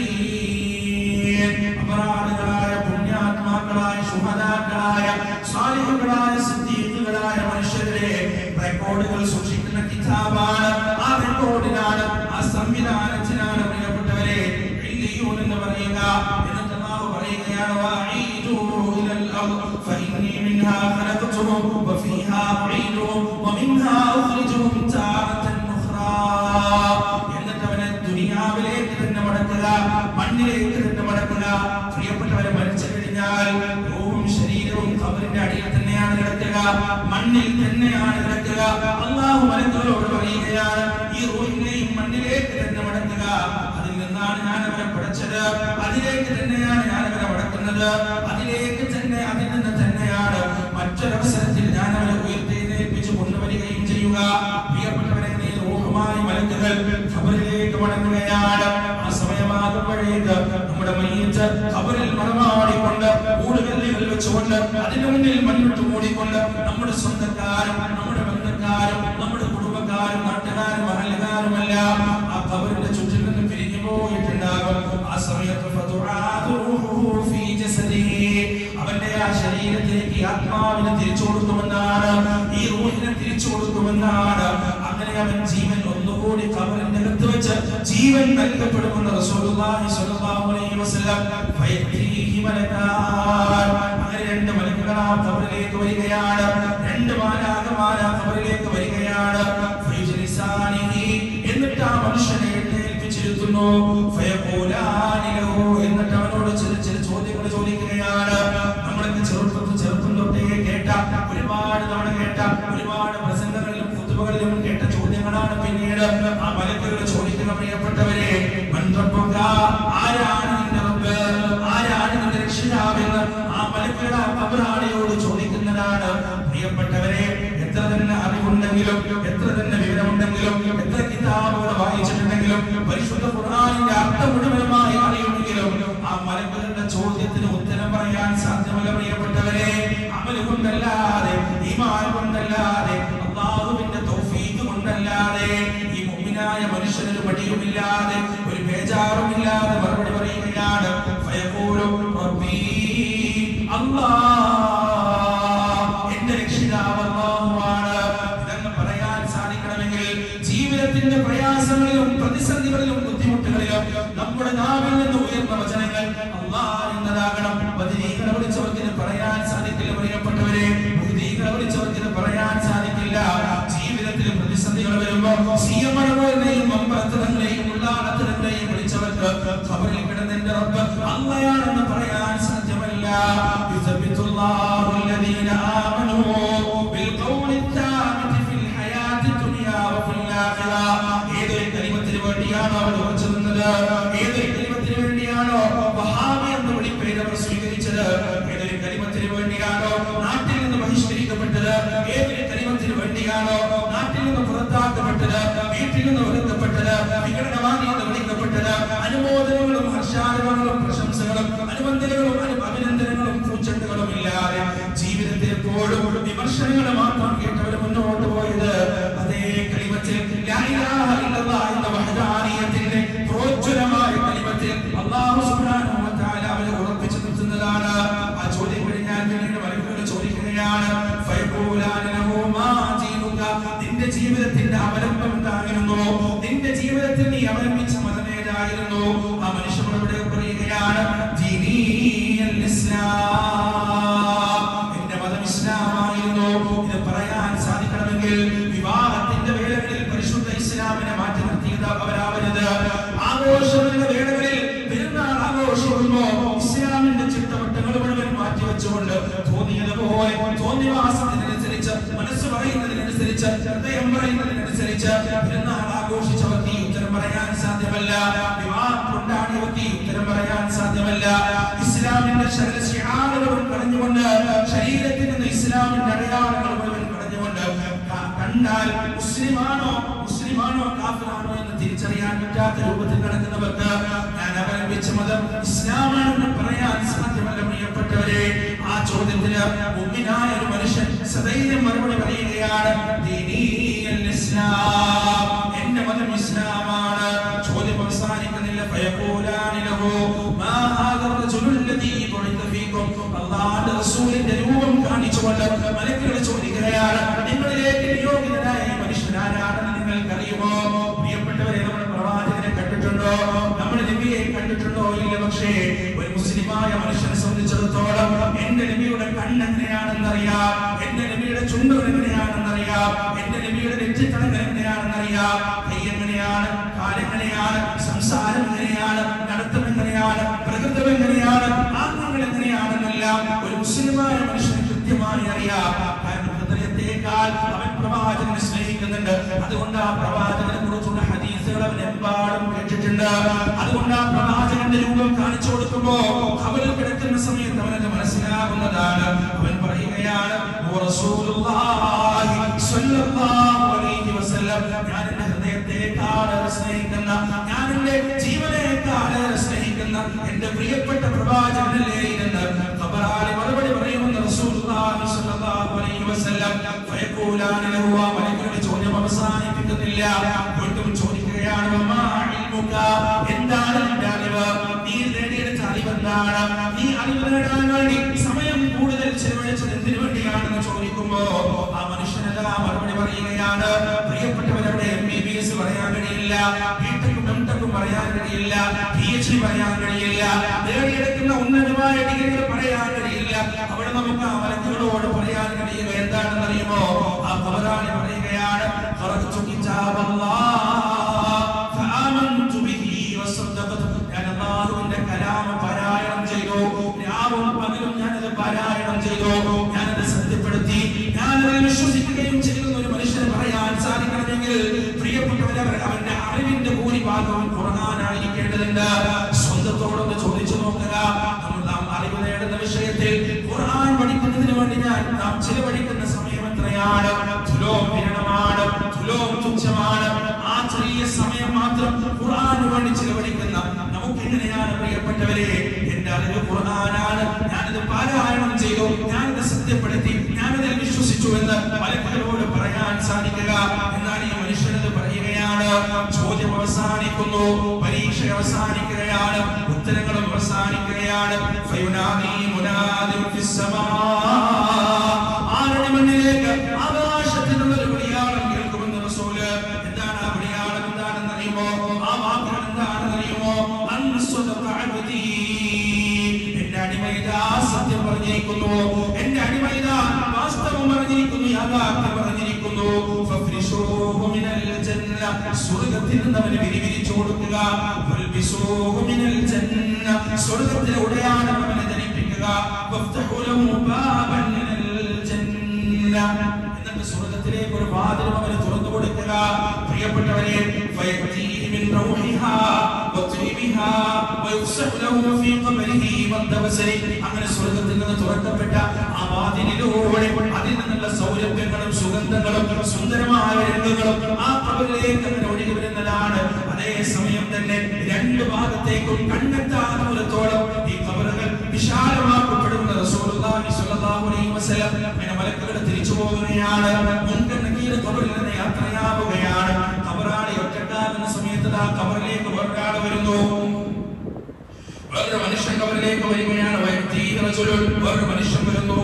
عليين അപരാധങ്ങളായ പുണ്യാത്മാക്കളായ ശുഹദാക്കളായ സാലിഹുകളായ സിദ്ദീഖുകളായ മനുഷ്യരുടെ റെക്കോർഡുകൾ സൂക്ഷിക്കുന്ന കിതാബാണ് ആ റെക്കോർഡിനാണ് ആ സംവിധാനത്തിനാണ് പ്രിയപ്പെട്ടവരെ ഇല്ലിയൂൻ എന്ന് പറയുക എന്നിട്ട് അല്ലാഹു പറയുകയാണ് വഅീദൂ ഇലൽ അർദ് ഫഇന്നി മിൻഹാ ഖലഖതുഹും വഫീഹാ ഉഈദുഹും വമിൻഹാ ഉഖ്രിജുഹും താറത്തൻ ഉഖ്റാ എന്നിട്ട് അവനെ ദുനിയാവിലേക്ക് തന്നെ മടക്കുക മണ്ണിലേക്ക് തന്നെ മടക്കുക പ്രിയപ്പെട്ടവരെ മരിച്ചു കഴിഞ്ഞാൽ റൂഹും ശരീരവും ഖബറിന്റെ അടിയിൽ തന്നെയാണ് കിടക്കുക മണ്ണിൽ തന്നെയാണ് കിടക്കുക അള്ളാഹു മലക്കുകളോട് പറയുകയാണ് ഈ റൂഹിനെയും മണ്ണിലേക്ക് തന്നെ മടക്കുക അതിൽ നിന്നാണ് ഞാൻ അവരെ പഠിച്ചത് അതിലേക്ക് തന്നെയാണ് ഞാൻ അവരെ മടക്കുന്നത് കിടക്കുന്നത് അതിലേക്ക് തന്നെ അതിൽ നിന്ന് തന്നെയാണ് മറ്റൊരവസരത്തിൽ ഞാൻ അവരെ ഉയർത്തെഴുന്നേൽപ്പിച്ച് കൊണ്ടുവരികയും ചെയ്യുക പ്രിയപ്പെട്ടവരെ നീ റൂഹുമായി മലക്കുകൾ ഖബറിലേക്ക് മടങ്ങുകയാണ് ആ സമയമാകുമ്പോഴേക്ക് നമ്മുടെ മയ്യത്ത് ഖബറിൽ മറമാടിക്കൊണ്ട് ഊടുകല്ലുകൾ വെച്ചുകൊണ്ട് അതിന് മുന്നിൽ മണ്ണിട്ട് മൂടിക്കൊണ്ട് നമ്മുടെ സ്വന്തക്കാരും നമ്മുടെ ബന്ധക്കാരും നമ്മുടെ കുടുംബക്കാരും നാട്ടുകാരും അഹലുകാരുമല്ല ആ ഖബറിന്റെ ചുറ്റിൽ നിന്ന് പിരിഞ്ഞു പോയിട്ടുണ്ടാകും ആ സമയത്ത് ഫതുആദു റൂഹുഹു ഫീ ജസദിഹി. അവന്റെ ആ ശരീരത്തിലേക്ക് ഈ ആത്മാവിനെ തിരിച്ചു കൊടുക്കുമെന്നാണ് ഈ റൂഹിനെ തിരിച്ചു കൊടുക്കുമെന്നാണ് അങ്ങനെ അവൻ ജീവൻ ഒന്നുകൂടി ഖബറിന്റെ അകത്ത് വെച്ച് ജീവൻ നൽകപ്പെടുമെന്ന് റസൂലുള്ളാഹി സ്വല്ലല്ലാഹു അലൈഹി വസല്ലം ഫയതീഹി മലക്കാൻ അങ്ങനെ രണ്ട് മലക്കുകൾ ആ ഖബറിലേക്ക് വരികയാണ് രണ്ട് മാലാകമാർ ആ ഖബറിലേക്ക് വരികയാണ് ഫയജ്ലിസാനിഹി എന്നിട്ട് ആ മനുഷ്യനെ എഴുന്നേൽപ്പിച്ചിരുത്തുന്നു ഫയഖൂലാനി ലഹു എന്നിട്ട് അവനോട് ചില ചില ചോദ്യങ്ങൾ ചോദിക്കുകയാണ് നമ്മളൊക്കെ ചെറുപ്പത്തിൽ ചെറുപ്പം തൊട്ടേ കേട്ട ഒരുപാട് തവണ കേട്ട ഒരുപാട് പ്രസംഗങ്ങളിലും കുത്തുബകളിലും കേട്ട ചോദ്യങ്ങളാണ് പിന്നീട് ആ മലക്കുകൾ ചോദിക്കുന്ന പ്രിയപ്പെട്ടവരെ മൻ റബ്ബുക? ആരാണ് നിന്റെ റബ്ബ് ആരാണ് നിന്റെ രക്ഷിതാവെന്ന് ആ മലക്കുകൾ ആ കബറാളിയോട് ചോദിക്കുന്നതാണ് പ്രിയപ്പെട്ടവരെ എത്ര തന്നെ അറിവുണ്ടെങ്കിലും എത്ര തന്നെ വിവരമുണ്ടെങ്കിലും എത്ര കിതാബുകൾ വായിച്ചിട്ടുണ്ടെങ്കിലും പരിശുദ്ധ ഖുർആനിന്റെ അർത്ഥം മുഴുവനുമായി അറിയുമെങ്കിലും ആ മലക്കുകളുടെ ചോദ്യത്തിന് ഉത്തരം പറയാൻ സാധ്യമല്ല പ്രിയപ്പെട്ടവരെ അമല് കൊണ്ടല്ലാതെ ഈമാൻ കൊണ്ടല്ലാതെ അള്ളാഹുവിന്റെ തൗഫീഖ് കൊണ്ടല്ലാതെ ഈ മുഅ്മിനായ മനുഷ്യനൊരു മടിയുമില്ലാതെ ഒരു ബേജാറുമില്ലാതെ മറുപടി പറയുകയാണ് ഫയഖൂലു റബ്ബീ അല്ലാഹ് എന്റെ രക്ഷിതാവ് അല്ലാഹുവാണ് ഇതെന്ന് പറയാൻ സാധിക്കണമെങ്കിൽ ജീവിതത്തിന്റെ പ്രയാസങ്ങളിലും പ്രതിസന്ധികളിലും ബുദ്ധിമുട്ടുകളിലും നമ്മുടെ നാവിൽ നിന്ന് ഉയർന്ന വചനങ്ങൾ അല്ലാഹ് എന്നതാകണം ബദിരീകളെ വിളിച്ചവർക്ക് ഇത് പറയാൻ സാധിക്കില്ല പ്രിയപ്പെട്ടവരെ ബുദ്ധികളെ വിളിച്ചവർക്ക് ഇത് പറയാൻ സാധിക്കില്ല ജീവിതത്തിൽ പ്രതിസന്ധികൾ വരുമ്പോ സിയമണങ്ങളെയും അമ്പലത്തരങ്ങളെയും ഉള്ളാടത്തരങ്ങളെയും വിളിച്ചവർക്ക് ഖബറിൽ കിടന്നെന്റെ റബ്ബ് അള്ളയാണെന്ന് പറയാൻ സാധ്യമല്ല يثبت الله الذين آمنوا بالقول الثابت في الحياة الدنيا وفي الآخرة ഏതൊരു കലിമത്തിന് വേണ്ടിയാണോ അവർ ഉറച്ചു നിന്നത് ഏതൊരു കലിമത്തിന് വേണ്ടിയാണോ വഹാബി എന്ന വിളിപ്പേര് അവർ സ്വീകരിച്ചത് ഏതൊരു കലിമത്തിന് വേണ്ടിയാണോ നാട്ടിൽ നിന്ന് ബഹിഷ്കരിക്കപ്പെട്ടത് ഏതൊരു കലിമത്തിന് വേണ്ടിയാണോ നാട്ടിൽ നിന്ന് പുറത്താക്കപ്പെട്ടത് വീട്ടിൽ നിന്ന് ഒതുക്കപ്പെട്ടത് വിഘടനവാദി എന്ന് വിളിക്കപ്പെട്ടത് അനുമോദനങ്ങളും ഹർഷാരവങ്ങളും പ്രശംസകളും അനുബന്ധനങ്ങളും അനു- അഭിനന്ദനങ്ങളും പൂച്ചെണ്ടുകളും ഇല്ലാതെ ജീവിതത്തിൽ എപ്പോഴും വിമർശനങ്ങൾ മാത്രം കേട്ടവർ മുന്നോട്ട് പോയത് അതേ കലിമത്തിൽ ലാ ഇലാഹ ഇല്ലല്ലാഹ് എന്ന വഹദാനിയത്തിന്റെ പ്രോജ്വലമായ കലിമത്തിൽ അല്ലാഹു സുബ്ഹാനഹു വ തആല അവരെ ഉറപ്പിച്ചു നിർത്തുന്നതാണ് ആ ചോദ്യം കഴിഞ്ഞാൽ പിന്നീട് മലക്കുകൾ ചോദിക്കുകയാണ് ഫയഖൂലാന ലഹു മാ ദീനുക നിന്റെ ജീവിതത്തിന്റെ അവലംബം എന്തായിരുന്നു നിന്റെ ജീവിതത്തിൽ നീ അവലംബിച്ച മതം ഏതായിരുന്നു ആ മനുഷ്യൻ ഇവിടെ പറയുകയാണ് ദീനീയൽ ഇസ്ലാം എന്റെ മതം ഇസ്ലാമായിരുന്നു ഇത് പറയാൻ സാധിക്കണമെങ്കിൽ വിവാഹത്തിന്റെ വേളകളിൽ പരിശുദ്ധ ഇസ്ലാമിനെ മാറ്റി നിർത്തിയത് അവരാവരുത് ആഘോഷങ്ങളുടെ വേളകളിൽ പെരുന്നാൾ ആഘോഷമോ ഇസ്ലാമിന്റെ ചിട്ടവട്ടങ്ങൾ മുഴുവൻ മാറ്റി വെച്ചുകൊണ്ട് തോന്നിയതുപോലെ തോന്നിവാസത്തിനനുസരിച്ച് മനസ്സ് പറയുന്നതിനനുസരിച്ച് ഹൃദയം പറയുന്നതിനനുസരിച്ച് പെരുന്നാൾ ആഘോഷിച്ചവർക്ക് ഈ ഉത്തരം പറയാൻ സാധ്യമല്ല വിവാഹം കൊണ്ടാടിയവർക്ക് ഈ ഉത്തരം പറയാൻ സാധ്യമല്ല ഇസ്ലാമിന്റെ ശരീര ശിഹാറുകളും കളഞ്ഞുകൊണ്ട് ശരീരത്തിൽ നിന്ന് ഇസ്ലാമിന്റെ അടയാളങ്ങൾ മുഴുവൻ കളഞ്ഞുകൊണ്ട് ക- കണ്ടാൽ മുസ്ലിമാണോ മുസ്ലിമാണോ കാഫിറാണോ എന്ന് തിരിച്ചറിയാൻ പറ്റാത്ത രൂപത്തിൽ നടക്കുന്നവർക്ക് ഞാൻ അവലംബിച്ച മതം ഇസ്ലാമാണെന്ന് പറയാൻ സാധ്യമല്ല പ്രിയപ്പെട്ടവരെ ആ ചോദ്യത്തിന് മുമ്പിനായ ഒരു മനുഷ്യൻ സദൈര്യം മറുപടി പറയുകയാണ് ദീനീയൽ ഇസ്ലാം എന്റെ മതം ഇസ്ലാമാണ് ചോദ്യം അവസാനിക്കുന്നില്ല ഫയഖൂലാനി ലഹു മാ ഹാദർ റജുലുൽ ലദീ ബുഇത ഫീകും അല്ലാഹുവിന്റെ റസൂലിന്റെ രൂപം കാണിച്ചുകൊണ്ട് മലക്കുകൾ ചോദിക്കുകയാണ് നിങ്ങളിലേക്ക് നിയോഗിതനായ ഈ മനുഷ്യൻ ആരാണെന്ന് നിങ്ങൾക്ക് അറിയുമോ പ്രിയപ്പെട്ടവരെ നമ്മുടെ പ്രവാചകനെ കണ്ടിട്ടുണ്ടോ നമ്മുടെ നബിയെ കണ്ടിട്ടുണ്ടോ ഇല്ല പക്ഷേ ഒരു മുസ്ലിമായ മനുഷ്യനെ സംബന്ധിച്ചിടത്തോളം എന്റെ നബിയുടെ കണ്ണ് എങ്ങനെയാണെന്നറിയാം എന്റെ നബിയുടെ ചുണ്ടുകൾ എങ്ങനെയാണെന്നറിയാം എന്റെ നബിയുടെ നെറ്റിത്തടങ്ങൾ എങ്ങനെയാണെന്നറിയാം കൈ എങ്ങനെയാണ് കാലെങ്ങനെയാണ് സംസാരം എങ്ങനെയാണ് നടത്തം എങ്ങനെയാണ് പ്രകൃതം എങ്ങനെയാണ് ആത്മങ്ങൾ എങ്ങനെയാണെന്നെല്ലാം ഒരു മുസ്ലിമായ മനുഷ്യന് കൃത്യമായി അറിയാം കാരണം ഹൃദയത്തേക്കാൾ അവൻ പ്രവാചകനെ സ്നേഹിക്കുന്നുണ്ട് അതുകൊണ്ട് ആ പ്രവാചകനെ കുറിച്ചുള്ള ഹദീസുകൾ അവൻ എമ്പാടും കേട്ടിട്ടുണ്ട് അതുകൊണ്ട് ആ പ്രവാചകന്റെ രൂപം കാണിച്ചു കൊടുക്കുമ്പോ അവരിൽ കിടക്കുന്ന സമയത്ത് അവനത് മനസ്സിലാകുന്നതാണ് അവൻ പറയുകയാണ് "ഓ റസൂലുള്ളാഹി സ്വല്ലല്ലാഹു അലൈഹി വസല്ലം ഞാൻ എന്റെ ഹൃദയത്തെക്കാളേറെ സ്നേഹിക്കുന്ന ഞാൻ എന്റെ ജീവനേക്കാളേറെ സ്നേഹിക്കുന്ന എന്റെ പ്രിയപ്പെട്ട പ്രവാചകനല്ലേ എന്ന് ഖബറാളി മറുപടി പറയുമെന്ന് റസൂലുള്ളാഹി സ്വല്ലല്ലാഹു അലൈഹി വസല്ലം ഫയഖൂലാനി ലഹു ആ മലക്കുകളുടെ ചോദ്യം അവസാനിപ്പിക്കുന്നില്ല വീണ്ടും ചോദിക്കുകയാണ് "വമാ ഇൽമുക?" എന്താണ് നിന്റെ അറിവ് നീ നേടിയെടുത്ത അറിവ് എന്താണ് നീ അറിവ് നേടാൻ വേണ്ടി സമയം കൂടുതൽ ചെലവഴിച്ചത് എന്തിനു വേണ്ടിയാണെന്ന് ചോദിക്കുമ്പോ ആ മനുഷ്യനെല്ലാം മറുപടി പറയുകയാണ് പ്രിയപ്പെട്ടവരവിടെ എം ബി ബി എസ് പറയാൻ കഴിയില്ല ബിടെക്കും എംടെക്കും പറയാൻ കഴിയില്ല പി എച്ച് ഡി പറയാൻ കഴിയില്ല നേടിയെടുക്കുന്ന ഉന്നതമായ ഡിഗ്രികൾ പറയാൻ കഴിയില്ല അവിടെ നമുക്ക് ആ മലക്കുകളോട് പറയാൻ കഴിയുക എന്താണെന്ന് അറിയുമോ ആ പവരാളി പറയുകയാണ് "ഖറഅ്തു കിതാബല്ലാഹ് ഫആമൻതു ബിഹി വസദ്ദഖ്തു." ഞാൻ അല്ലാഹുവിന്റെ കലാം പാരായണം ചെയ്തു രാവും പകലും ഞാനത് പാരായണം ചെയ്തു ഞാനത് സത്യപ്പെടുത്തി ഞാനതിൽ വിശ്വസിക്കുകയും ചെയ്യുന്ന ഒരു മനുഷ്യന് പറയാൻ സാധിക്കണമെങ്കിൽ പ്രിയപ്പെട്ടവരെ അവർ അവന്റെ അറിവിന്റെ ഭൂരിഭാഗവും ഖുർആനായിരിക്കേണ്ടതുണ്ട് സ്വന്തത്തോടൊന്ന് ചോദിച്ചു നോക്കുക നമ്മൾ നാം അറിവ് നേടുന്ന വിഷയത്തിൽ ഖുർആൻ പഠിക്കുന്നതിന് വേണ്ടി ഞാൻ നാം ചിലവഴിക്കുന്ന സമയം എത്രയാണ് തുലോം വിരളമാണ് തുലോം തുച്ഛമാണ് ആ ചെറിയ സമയം മാത്രം ഖുർആന് വേണ്ടി ചിലവഴിക്കുന്ന നമുക്ക് എങ്ങനെയാണ് പ്രിയപ്പെട്ടവരെ എന്റെ അറിവ് ഖുർആനാണ് ഞാനത് പാരായണം ചെയ്തു ഞാനത് സത്യപ്പെടുത്തി ഞാനതിൽ വിശ്വസിച്ചു എന്ന് മലക്കുകളോട് പറയാൻ സാധിക്കുക എന്നാൽ ഈ മനുഷ്യനത് പറയുകയാണ് ചോദ്യം അവസാനിക്കുന്നു പരീക്ഷ അവസാനിക്കുകയാണ് ഉത്തരങ്ങളും അവസാനിക്കുകയാണ് ഫയുനാദി മുനാദിൻ ഫിസ്സമാ. ആരുടെ മണ്ണിലേക്ക് ആകാശത്തിനുള്ള ഒരു വിളിയാളം കേൾക്കുമെന്ന് റസൂല് എന്താണ് ആ വിളിയാളം എന്താണെന്ന് അറിയുമോ ആ വാക്കുകൾ എന്താണെന്ന് അറിയുമോ അൻസുദഖ അബ്ദീ. എന്റെ അടിമയിതാ സത്യം പറഞ്ഞിരിക്കുന്നു എന്റെ അടിമയിതാ വാസ്തവം പറഞ്ഞിരിക്കുന്നു യാഥാർത്ഥ്യം പറഞ്ഞിരിക്കുന്നു ഫഫ്രിശൂഹു മിനൽ ജന്ന. സ്വർഗ്ഗത്തിൽ നിന്ന് അവന് വിരിവിരിച്ചു കൊടുക്കുക വൽബിസൂഹു മിനൽ ജന്ന. സ്വർഗ്ഗത്തിലെ ഉടയാടം അവനെ ധരിപ്പിക്കുക വഫ്തഹു ലഹു ബാബൻ മിനൽ ജന്ന. എന്നിട്ട് സ്വർഗ്ഗത്തിലേക്ക് ഒരു വാതിലും അവന് തുറന്നു കൊടുക്കുക പ്രിയപ്പെട്ടവരെ ഫയഅതീഹി മിൻ റൗഹിഹാ വത്വീബിഹാ വയുഫ്സഹു ലഹു ഫീ ഖബരിഹി വദ്ദവസരി. അങ്ങനെ സ്വർഗ്ഗത്തിൽ നിന്ന് തുറക്കപ്പെട്ട ആ വാതിലിലൂടെ അതിൽ നിന്നുള്ള സൗരഭ്യങ്ങളും സുഗന്ധങ്ങളും സുന്ദരമായ രംഗങ്ങളും ആ കബറിലേക്ക് അങ്ങനെ ഒഴുകി വരുന്നതാണ് അതേ സമയം തന്നെ രണ്ട് ഭാഗത്തേക്കും കണ്ണെത്താ ദൂരത്തോളം ഈ കബറുകൾ വിശാലമാക്കപ്പെടുന്ന റസൂലുള്ളാഹി സ്വല്ലല്ലാഹു അലൈഹി വസല്ലം അങ്ങനെ മലക്കുകൾ തിരിച്ചു പോകുകയാണ് മുൻകർ നക്കീർ കബറിൽ നിന്ന് യാത്രയാവുകയാണ് കബറാളി ഒറ്റക്കാകുന്ന സമയത്ത് ആ കബറിലേക്ക് വേറൊരാൾ വരുന്നു വേറൊരു മനുഷ്യൻ കബറിലേക്ക് വരികയാണ് വയറ്റി റജുലുൻ വേറൊരു മനുഷ്യൻ വരുന്നു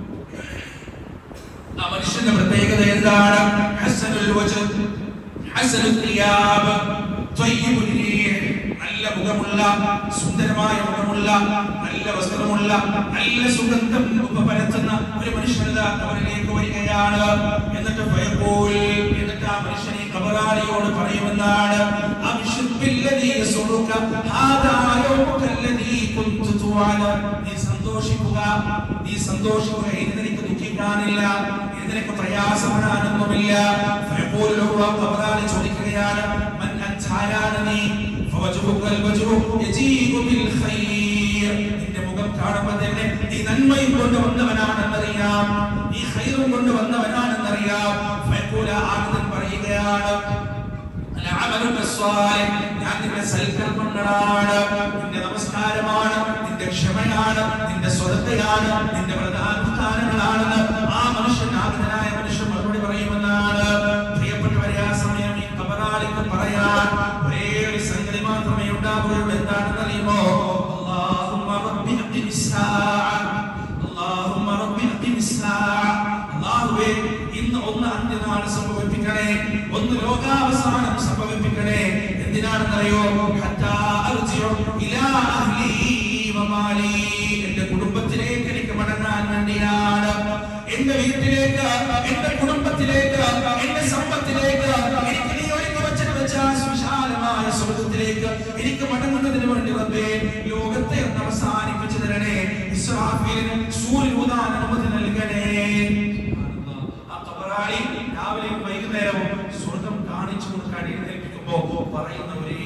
ആ മനുഷ്യന്റെ പ്രത്യേകത എന്താണ് ഹസനുൽ വജ്ഹ് ഹസനുൽ തിയാബ് ത്വയ്യിബുൽ റീഹ് നല്ല മുഖമുള്ള സുന്ദരമായ മുഖമുള്ള നല്ല വസ്ത്രമുള്ള നല്ല സുഗന്ധം പരത്തുന്ന ഒരു മനുഷ്യനത് അവരിലേക്ക് വരികയാണ് എന്നിട്ട് ഫയഖൂൽ എന്നിട്ട് ആ മനുഷ്യൻ ഈ കബറാളിയോട് പറയുമെന്നാണ് അബ്ശിർബില്ലദീ യസുറുക ഹാദാ യൗമുകല്ലദീ കുന്തു തുഅല നീ സന്തോഷിക്കുക നീ സന്തോഷിക്കുക ഇനി നിനക്ക് ദുഃഖിക്കാനില്ല ഇനി നിനക്ക് പ്രയാസപ്പെടാനൊന്നുമില്ല ഫയഖൂൽ ലഹു ആ കബറാളി ചോദിക്കുകയാണ് മൻ അൻത ആരാണ് നീ فوجهك الوجه يجيء بالخير നിന്റെ മുഖം കാണുമ്പോൾ തന്നെ നീ നന്മയും കൊണ്ട് വന്നവനാണെന്നറിയാം നീ ഖൈറും കൊണ്ട് വന്നവനാണെന്നറിയാം ഫയഖൂല ആനന്ദൻ പറയുകയാണ് അലഅമലുക സ്വാലിഹ് ഞാൻ നിന്റെ സൽക്കർമ്മങ്ങളാണ് നിന്റെ നമസ്കാരമാണ് നിന്റെ ക്ഷമയാണ് നിന്റെ സ്വതത്തയാണ് നിന്റെ വ്രതാനുഷ്ഠാനങ്ങളാണെന്ന് ആ മനുഷ്യൻ ആഗ്രഹനായ മനുഷ്യൻ മറുപടി പറയുമെന്നാണ് പ്രിയപ്പെട്ടവരെ ആ സമയം ഈ കബറാളിക്ക് പറയാൻ ഒരേ ഒരു സംഗതി മാത്രമേ ഉണ്ടാവുകയുള്ളൂ എന്താണെന്ന് അറിയുമോ അല്ലാഹുമ്മ റബ്ബി അഖിമിസ്സാഅ അല്ലാഹുമ്മ റബ്ബി അഖിമിസ്സാഅ അല്ലാഹുവേ ഇന്ന് ഒന്ന് അന്ത്യനാൾ സംഭവിപ്പിക്കണേ ഒന്ന് ലോകാവസാനം സംഭവിപ്പിക്കണേ എന്തിനാണെന്നറിയോ ഹത്താ അർജിഉ ഇലാ അഹ്ലി വമാലി എന്റെ കുടുംബത്തിലേക്ക് എനിക്ക് മടങ്ങാൻ വേണ്ടിയാണ് എന്റെ വീട്ടിലേക്ക് എന്റെ കുടുംബത്തിലേക്ക് എന്റെ സമ്പത്തിലേക്ക് എനിക്ക് നീ ഒരുക്കി വച്ചത് വെച്ച ആ വിശാലമായ സ്വർഗത്തിലേക്ക് എനിക്ക് മടങ്ങുന്നതിന് വേണ്ടി റബ്ബേ ലോകത്തെ ഒന്ന് അവസാനിപ്പിച്ചു തരണേ ഇസ്രാഫീലിന് സൂര്യൂതാൻ അനുമതി നൽകണേ ആ കബറാളി രാവിലെയും വൈകുന്നേരവും സ്വർഗം കാണിച്ചു കൊടുക്കാൻ എഴുന്നേൽപ്പിക്കുമ്പോ പറയുന്ന ഒരേ ഒരു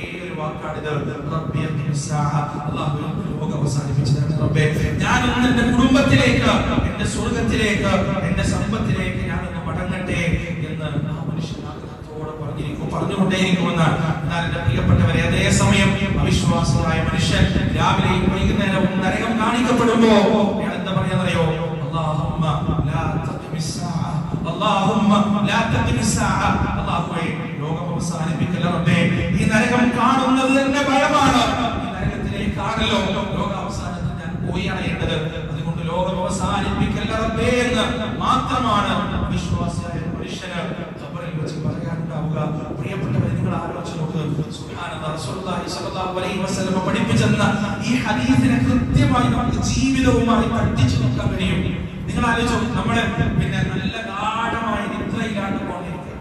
വാക്കാണിത് റബ്ബി അഖിമിസ്സാഅ. അല്ലാഹു ഇന്ന് ലോകം അവസാനിപ്പിച്ചു തരണേ റബ്ബേ ഞാനൊന്ന് എന്റെ കുടുംബത്തിലേക്ക് എന്റെ സ്വർഗത്തിലേക്ക് എന്റെ സമ്പത്തിലേക്ക് ഞാനൊന്ന് മടങ്ങട്ടെ എന്ന് ആ മനുഷ്യൻ ആഗ്രഹത്തോടെ പറഞ്ഞിരിക്കും പറഞ്ഞുകൊണ്ടേയിരിക്കുമെന്ന് എന്നാൽ എന്റെ പ്രിയപ്പെട്ടവരെ അതേ സമയം അവിശ്വാസിയായ മനുഷ്യൻ രാവിലെയും വൈകുന്നേരവും നരകം കാണിക്കപ്പെടുമ്പോ ഞാൻ എന്താ പറയാന്നറിയോ അല്ലാഹുമ്മ ലാ തഖ്മിസ്സാഅ അല്ലാഹുമ്മ ലാ തഖ്മിസ്സാഅ അല്ലാഹുവേ ലോകം അവസാനിപ്പിക്കല്ല റബ്ബേ ഈ നരകം കാണുന്നത് തന്നെ ഭയമാണ് ഈ നരകത്തിലേക്കാണല്ലോ ലോക അവസാനത്തിൽ ഞാൻ പോയി അണയേണ്ടത് അതുകൊണ്ട് ലോകം അവസാനിപ്പിക്കല്ല റബ്ബേ എന്ന് മാത്രമാണ് വിശ്വാസിയായ മനുഷ്യന് ഖബറിൽ വെച്ച് പറയാനുണ്ടാവുക പ്രിയപ്പെട്ടവരെ നിങ്ങൾ ആലോചിച്ച് നോക്ക് സുബ്ഹാനല്ലാഹ് റസൂലുള്ളാഹി സ്വല്ലല്ലാഹു അലൈഹി വസല്ലം പഠിപ്പിച്ചെന്ന ഈ ഹദീസിനെ കൃത്യമായി നമുക്ക് ജീവിതവുമായി പഠിച്ചു നോക്കാൻ കഴിയും നിങ്ങൾ ആലോചിച്ച് നോക്ക് നമ്മള് പിന്നെ നല്ല ഗാഠമായ നിദ്രയിലാണ് പോന്നിരിക്കുക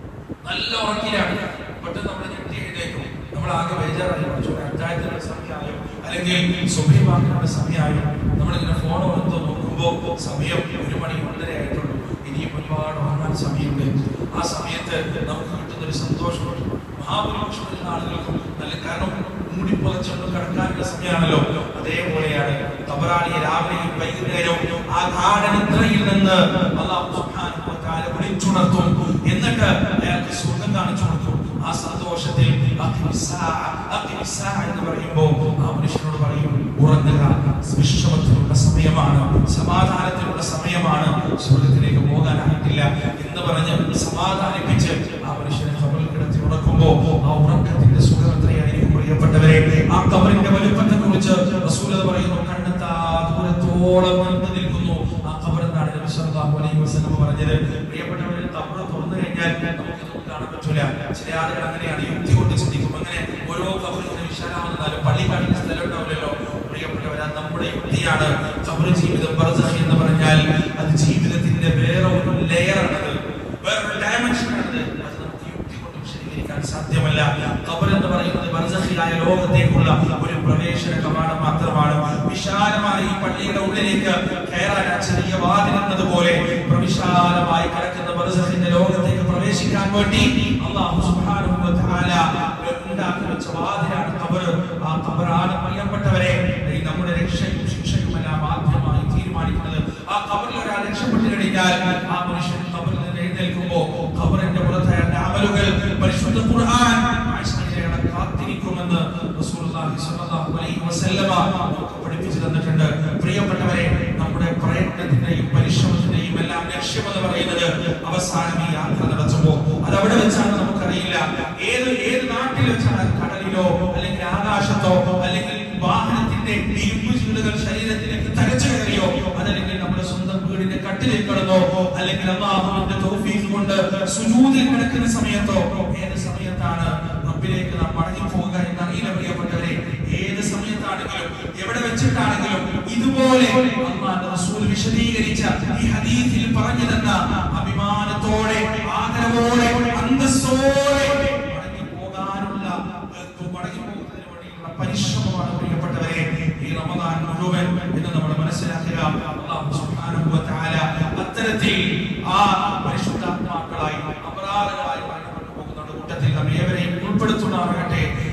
നല്ല ഉറക്കിലാണ് പെട്ടെന്ന് നമ്മൾ ഞെട്ടി എഴുന്നേക്കും നമ്മൾ ആകെ ബേജാറായി പഠിച്ചു അറ്റായത്തിനുള്ള സമയമായോ അല്ലെങ്കിൽ സുഭയമാക്കാനുള്ള സമയമായോ നമ്മളിങ്ങനെ ഫോൺ എടുത്ത് നോക്കുമ്പോൾ സമയം ഒരു മണി ഒന്നര ആയിട്ടുള്ളൂ ഇനിയും ഒരുപാട് ഉറങ്ങാൻ സമയമുണ്ട് ആ സമയത്ത് നമുക്ക് കിട്ടുന്ന ഒരു സന്തോഷമുണ്ട് മഹാഭൂരിപക്ഷം വരുന്ന ആളുകൾക്കും നല്ല കാരണം മൂടി പുതച്ചുകൊണ്ട് കിടക്കാനുള്ള സമയമാണല്ലോ അതേപോലെയാണ് തബറാണി രാവിലെയും വൈകുന്നേരവും ആ ഗാഠനിദ്രയിൽ നിന്ന് അള്ളാഹു സുബ്ഹാനഹു വ തആല വിളിച്ചുണർത്തും എന്നിട്ട് അയാൾക്ക് സ്വർഗം കാണിച്ചു കൊടുക്കും ആ സന്തോഷത്തിൽ അഖിമിസ്സാഅ, അഖിമിസ്സാഅ എന്ന് പറയുമ്പോൾ ആ മനുഷ്യനോട് പറയും ഉറങ്ങുക വിശ്രമത്തിലുള്ള സമയമാണ് സമാധാനത്തിലുള്ള സമയമാണ് സ്വർഗത്തിലേക്ക് പോകാനായിട്ടില്ല എന്ന് പറഞ്ഞ് സമാധാനിപ്പിച്ച് ആ മനുഷ്യനെ ഖബറിൽ കിടത്തി ഉറക്കുമ്പോൾ ആ ഉറക്കത്തിന്റെ സുഖം എത്രയായിരിക്കും പ്രിയപ്പെട്ടവരെ ആ ഖബറിന്റെ വലുപ്പത്തെ കുറിച്ച് റസൂൽ പറയുന്നു കണ്ണെത്താ ദൂരത്തോളം നീണ്ടു നിൽക്കുന്നു ആ ഖബർ എന്നാണ് നബി സല്ലല്ലാഹു അലൈഹി വസല്ലം പറഞ്ഞത് പ്രിയപ്പെട്ടവരെ ഖബർ തുറന്നു കഴിഞ്ഞാൽ നമുക്ക് ഇതൊന്നും കാണാൻ പറ്റൂല ചില ആളുകൾ അങ്ങനെയാണ് യുക്തി കൊണ്ട് ചിന്തിക്കും അങ്ങനെ ഓരോ ഖബർ ഇങ്ങനെ വിശാലമാണെന്നാലും പള്ളി കാണിക്കുന്ന സ്ഥലം ഉണ്ടാവില്ലല്ലോ പ്രിയപ്പെട്ടവരെ അത് നമ്മുടെ യുക്തിയാണ് ഖബർ ജീവിതം ബർസഖ് എന്ന് പറഞ്ഞാൽ അത് ജീവിതത്തിന്റെ വേറെ ഒരു ലെയറാണത് വേറൊരു ഡയമെൻഷനാണത് അത് നമുക്ക് യുക്തി കൊണ്ട് വിശദീകരിക്കാൻ സാധ്യമല്ല ഖബർ എന്ന് പറയുന്നത് ബർസഖിലായ ലോകത്തേക്കുള്ള ഒരു പ്രവേശന കവാടം മാത്രമാണ് വിശാലമായ ഈ പള്ളിയുടെ ഉള്ളിലേക്ക് കയറാൻ ആ ചെറിയ വാതിൽ എന്നതുപോലെ പ്രവിശാലമായി കിടക്കുന്ന ബർസഖിന്റെ ലോകത്തേക്ക് പ്രവേശിക്കാൻ വേണ്ടി അല്ലാഹു സുബ്ഹാനഹു വ തആല ഉണ്ടാക്കി വെച്ച വാതിലാണ് ഖബർ ആ ഖബറാണ് പ്രിയപ്പെട്ടവരെ ഈ നമ്മുടെ രക്ഷയും ശിക്ഷയുമെല്ലാം ആദ്യമായി തീരുമാനിക്കുന്നത് ആ ഖബറിൽ ഒരാൾ രക്ഷപ്പെട്ടു കഴിഞ്ഞാൽ ആ മനുഷ്യൻ ഖബറിൽ നിന്ന് എഴുന്നേൽക്കുമ്പോൾ ഖബറിന്റെ പുറത്തെ അയാളുടെ അമലുകൾ പരിശുദ്ധ ഖുർആൻ ആയിഷയുടെ കാത്തിരിക്കുമെന്ന് റസൂലുള്ളാഹി സ്വല്ലല്ലാഹു അലൈഹി വസല്ലമ നമുക്ക് പഠിപ്പിച്ചു തന്നിട്ടുണ്ട് പ്രിയപ്പെട്ടവരെ നമ്മുടെ പ്രയത്നത്തിന്റെയും പരിശ്രമത്തിന്റെയും എല്ലാം ലക്ഷ്യം എന്ന് പറയുന്നത് അവസാനം ഈ യാത്ര നടത്തുമ്പോൾ അത് അവിടെ വെച്ചാണ് നമുക്കറിയില്ല ഏത് ഏത് നാട്ടിൽ വെച്ചാണ് കടലിലോ അല്ലെങ്കിൽ ആകാശത്തോ അല്ലെങ്കിൽ വാഹനത്തിന്റെ ഇരുമ്പ് ചൂടുകൾ ശരീരത്തിലേക്ക് തരച്ചു കയറിയോ അതല്ലെങ്കിൽ നമ്മുടെ സ്വന്തം വീടിന്റെ കട്ടിലിൽ കിടന്നോ അല്ലെങ്കിൽ അള്ളാഹുവിന്റെ തൗഫീഖ് കൊണ്ട് സുജൂദിൽ കിടക്കുന്ന സമയത്തോ ഏത് സമയത്താണ് റബ്ബിലേക്ക് നാം മടങ്ങി പോവുക എന്ന് അറിയില്ല പ്രിയപ്പെട്ടവരെ ഏത് സമയത്താണെങ്കിലും എവിടെ വെച്ചിട്ടാണെങ്കിലും ഇതുപോലെ അള്ളാഹുവിന്റെ റസൂൽ വിശദീകരിച്ച ഈ ഹദീസിൽ പറഞ്ഞു തന്ന അഭിമാനത്തോടെ ആദരവോടെ അന്തസ്സോടെ മടങ്ങി പോകാനുള്ള ഏഹ്, മടങ്ങി പോകുന്നതിന് വേണ്ടിയുള്ള പരിശ്രമമാണ് പ്രിയപ്പെട്ടവരെ ഈ റമദാൻ മുഴുവൻ എന്ന് നമ്മൾ മനസ്സിലാക്കുക അല്ലാഹു സുബ്ഹാനഹു വ തആല അത്തരത്തിൽ ആ പരിശുദ്ധാത്മാക്കളായി അപരാധങ്ങളായി മരണപ്പെട്ടു പോകുന്നവരുടെ കൂട്ടത്തിൽ നാം ഏവരെയും ഉൾപ്പെടുത്തുന്നതാകട്ടെ